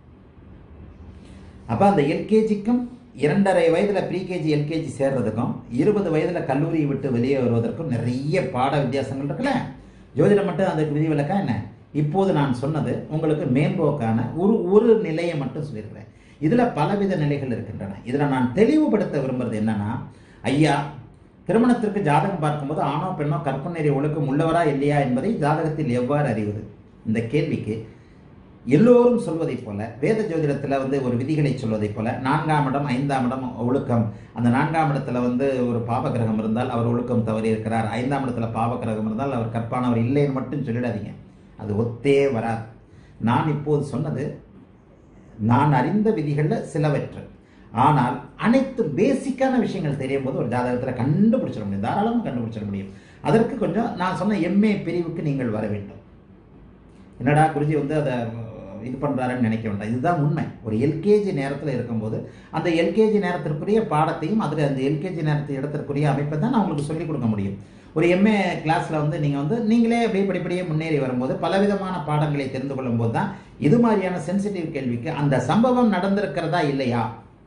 [SPEAKER 1] அப்போ அந்த எல்கேஜிக்கும் இரண்டரை வயதில் ப்ரீகேஜி எல்கேஜி சேர்றதுக்கும் இருபது வயதில் கல்லூரியை விட்டு வெளியே வருவதற்கும் நிறைய பாட வித்தியாசங்கள் இருக்குல்ல ஜோதிடம் மட்டும் அதுக்கு விதிவிலக்கா என்ன இப்போது நான் சொன்னது உங்களுக்கு மேம்போக்கான ஒரு ஒரு நிலையை மட்டும் சொல்லியிருக்கிறேன் இதில் பலவித நிலைகள் இருக்கின்றன இதில் நான் தெளிவுபடுத்த விரும்புறது என்னன்னா ஐயா திருமணத்திற்கு ஜாதகம் பார்க்கும்போது ஆணோ பெண்ணோ கற்பனை ஒழுக்கம் உள்ளவரா இல்லையா என்பதை ஜாதகத்தில் எவ்வாறு அறிவது இந்த கேள்விக்கு எல்லோரும் சொல்வதைப் போல வேத ஜோதிடத்தில் வந்து ஒரு விதிகளை சொல்வதைப் போல நான்காம் இடம் ஐந்தாம் இடம் ஒழுக்கம் அந்த நான்காம் இடத்துல வந்து ஒரு பாவ கிரகம் இருந்தால் அவர் ஒழுக்கம் தவறி இருக்கிறார் ஐந்தாம் இடத்துல பாவ கிரகம் இருந்தால் அவர் கற்பானவர் இல்லைன்னு மட்டும் சொல்லிடாதீங்க அது ஒத்தே வராது நான் இப்போது சொன்னது நான் அறிந்த விதிகளில் சிலவற்று ஆனால் அனைத்து பேசிக்கான விஷயங்கள் தெரியும் போது ஒரு ஜாதகத்தில் கண்டுபிடிச்சிட முடியும் தாராளமாக கண்டுபிடிச்சிட முடியும் அதற்கு கொஞ்சம் நான் சொன்ன எம்ஏ பிரிவுக்கு நீங்கள் வர வேண்டும் என்னடா குருஜி வந்து அதை இது பண்ணுறாருன்னு நினைக்க வேண்டாம் இதுதான் உண்மை ஒரு எல்கேஜி நேரத்தில் இருக்கும்போது அந்த எல்கேஜி நேரத்திற்குரிய பாடத்தையும் அதில் அந்த எல்கேஜி நேரத்தை இடத்திற்குரிய அமைப்பை தான் நான் உங்களுக்கு சொல்லிக் கொடுக்க முடியும் ஒரு எம்ஏ கிளாஸில் வந்து நீங்கள் வந்து நீங்களே அப்படியே படிப்படியே முன்னேறி வரும்போது பலவிதமான பாடங்களை தெரிந்து கொள்ளும் போது தான் இது மாதிரியான சென்சிட்டிவ் கேள்விக்கு அந்த சம்பவம் நடந்திருக்கிறதா இல்லையா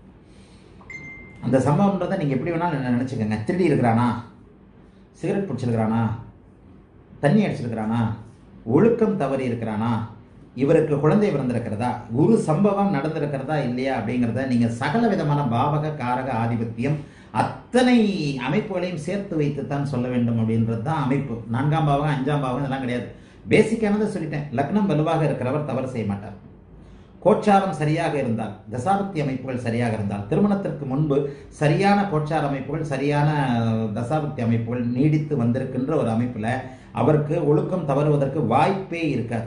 [SPEAKER 1] அந்த சம்பவம்ன்றதை நீங்கள் எப்படி வேணாலும் நினச்சிக்கோங்க திருடி இருக்கிறானா சிகரெட் பிடிச்சிருக்கிறானா தண்ணி அடிச்சிருக்கிறானா ஒழுக்கம் தவறி இருக்கிறானா இவருக்கு குழந்தை பிறந்திருக்கிறதா ஒரு சம்பவம் நடந்திருக்கிறதா இல்லையா அப்படிங்கிறத நீங்கள் சகல விதமான பாவக காரக ஆதிபத்தியம் அத்தனை அமைப்புகளையும் சேர்த்து வைத்து தான் சொல்ல வேண்டும் அப்படின்றது தான் அமைப்பு நான்காம் பாவகம் அஞ்சாம் பாவகம் இதெல்லாம் கிடையாது பேசிக்கானதை சொல்லிட்டேன் லக்னம் வலுவாக இருக்கிறவர் தவறு செய்ய மாட்டார் கோச்சாரம் சரியாக இருந்தால் தசாபக்தி அமைப்புகள் சரியாக இருந்தால் திருமணத்திற்கு முன்பு சரியான கோச்சார அமைப்புகள் சரியான தசாபக்தி அமைப்புகள் நீடித்து வந்திருக்கின்ற ஒரு அமைப்பில் அவருக்கு ஒழுக்கம் தவறுவதற்கு வாய்ப்பே இருக்காது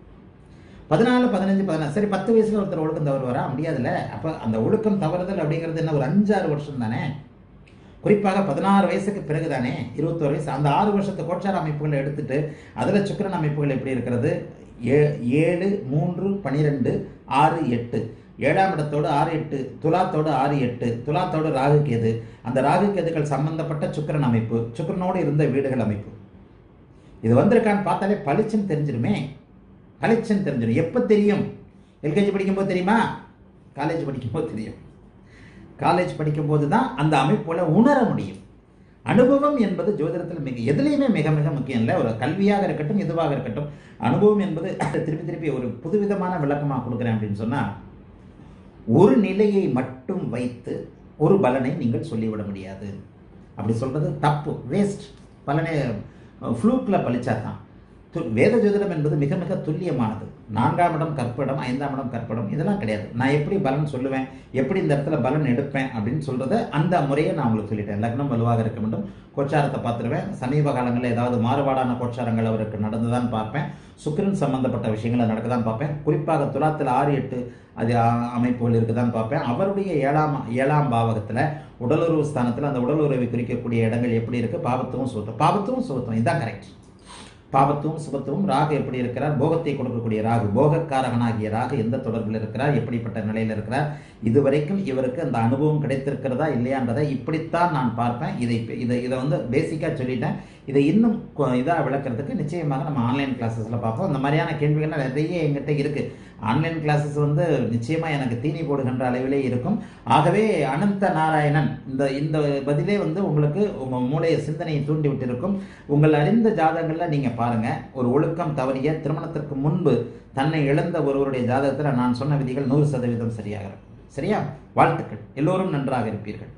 [SPEAKER 1] பதினாலு பதினஞ்சு பதினாறு சரி பத்து வயசுல ஒருத்தர் ஒழுக்கம் தவறுவாரா முடியாதுல்ல அப்போ அந்த ஒழுக்கம் தவறுதல் அப்படிங்கிறது என்ன ஒரு அஞ்சாறு வருஷம் தானே குறிப்பாக பதினாறு வயசுக்கு பிறகு தானே இருபத்தோரு வயசு அந்த ஆறு வருஷத்து கோச்சார அமைப்புகளை எடுத்துட்டு அதில் சுக்கிரன் அமைப்புகள் எப்படி இருக்கிறது ஏ ஏழு மூன்று பனிரெண்டு ஆறு எட்டு ஏழாம் இடத்தோடு ஆறு எட்டு துலாத்தோடு ஆறு எட்டு துலாத்தோடு ராகு கேது அந்த ராகு கேதுகள் சம்பந்தப்பட்ட சுக்கிரன் அமைப்பு சுக்கிரனோடு இருந்த வீடுகள் அமைப்பு இது வந்திருக்கான்னு பார்த்தாலே பளிச்சுன்னு தெரிஞ்சிருமே பளிச்சுன்னு தெரிஞ்சிடும் எப்போ தெரியும் எல்கேஜி படிக்கும்போது தெரியுமா காலேஜ் படிக்கும்போது தெரியும் காலேஜ் படிக்கும்போது தான் அந்த அமைப்போல உணர முடியும் அனுபவம் என்பது ஜோதிடத்தில் மிக எதுலேயுமே மிக மிக முக்கியம் இல்லை ஒரு கல்வியாக இருக்கட்டும் எதுவாக இருக்கட்டும் அனுபவம் என்பது திருப்பி திருப்பி ஒரு புதுவிதமான விளக்கமாக கொடுக்குறேன் அப்படின்னு சொன்னால் ஒரு நிலையை மட்டும் வைத்து ஒரு பலனை நீங்கள் சொல்லிவிட முடியாது அப்படி சொல்றது தப்பு வேஸ்ட் பலனை ஃப்ளூக்கில் பழிச்சா தான் வேத ஜோதிடம் என்பது மிக மிக துல்லியமானது நான்காம் இடம் கற்பிடம் ஐந்தாம் இடம் கற்பிடம் இதெல்லாம் கிடையாது நான் எப்படி பலன் சொல்லுவேன் எப்படி இந்த இடத்துல பலன் எடுப்பேன் அப்படின்னு சொல்றத அந்த முறையை நான் உங்களுக்கு சொல்லிட்டேன் லக்னம் வலுவாக இருக்க வேண்டும் கோச்சாரத்தை பார்த்துருவேன் சமீப காலங்களில் ஏதாவது மாறுபாடான கோச்சாரங்கள் அவருக்கு நடந்துதான் பார்ப்பேன் சுக்கிரன் சம்பந்தப்பட்ட விஷயங்களை நடக்கதான் பார்ப்பேன் குறிப்பாக துலாத்தில் ஆறு எட்டு அது அமைப்புகள் இருக்குதான் பார்ப்பேன் அவருடைய ஏழாம் ஏழாம் பாவகத்தில் உடலுறவு ஸ்தானத்தில் அந்த உடலுறவை குறிக்கக்கூடிய இடங்கள் எப்படி இருக்கு பாவத்துவம் சுத்தம் பாவத்துவம் சுத்தம் இதுதான் கரெக்ட் பாவத்துவம் சுபத்துவம் ராகு எப்படி இருக்கிறார் போகத்தை கொடுக்கக்கூடிய ராகு போகக்காரகனாகிய ராகு எந்த தொடர்பில் இருக்கிறார் எப்படிப்பட்ட நிலையில் இருக்கிறார் இதுவரைக்கும் இவருக்கு அந்த அனுபவம் கிடைத்திருக்கிறதா இல்லையான்றதை இப்படித்தான் நான் பார்ப்பேன் இதை இதை இதை வந்து பேசிக்காக சொல்லிட்டேன் இதை இன்னும் இதாக விளக்குறதுக்கு நிச்சயமாக நம்ம ஆன்லைன் கிளாஸஸில் பார்ப்போம் இந்த மாதிரியான கேள்விகள்லாம் நிறைய எங்கிட்ட இருக்குது ஆன்லைன் கிளாஸஸ் வந்து நிச்சயமாக எனக்கு தீனி போடுகின்ற அளவிலே இருக்கும் ஆகவே அனந்த நாராயணன் இந்த இந்த பதிலே வந்து உங்களுக்கு உங்கள் மூளைய சிந்தனையை தூண்டி விட்டிருக்கும் உங்கள் அறிந்த ஜாதகங்களில் நீங்கள் பாருங்கள் ஒரு ஒழுக்கம் தவறிய திருமணத்திற்கு முன்பு தன்னை இழந்த ஒருவருடைய ஜாதகத்தில் நான் சொன்ன விதிகள் நூறு சதவீதம் சரியாக இருக்கும் சரியா வாழ்த்துக்கள் எல்லோரும் நன்றாக இருப்பீர்கள்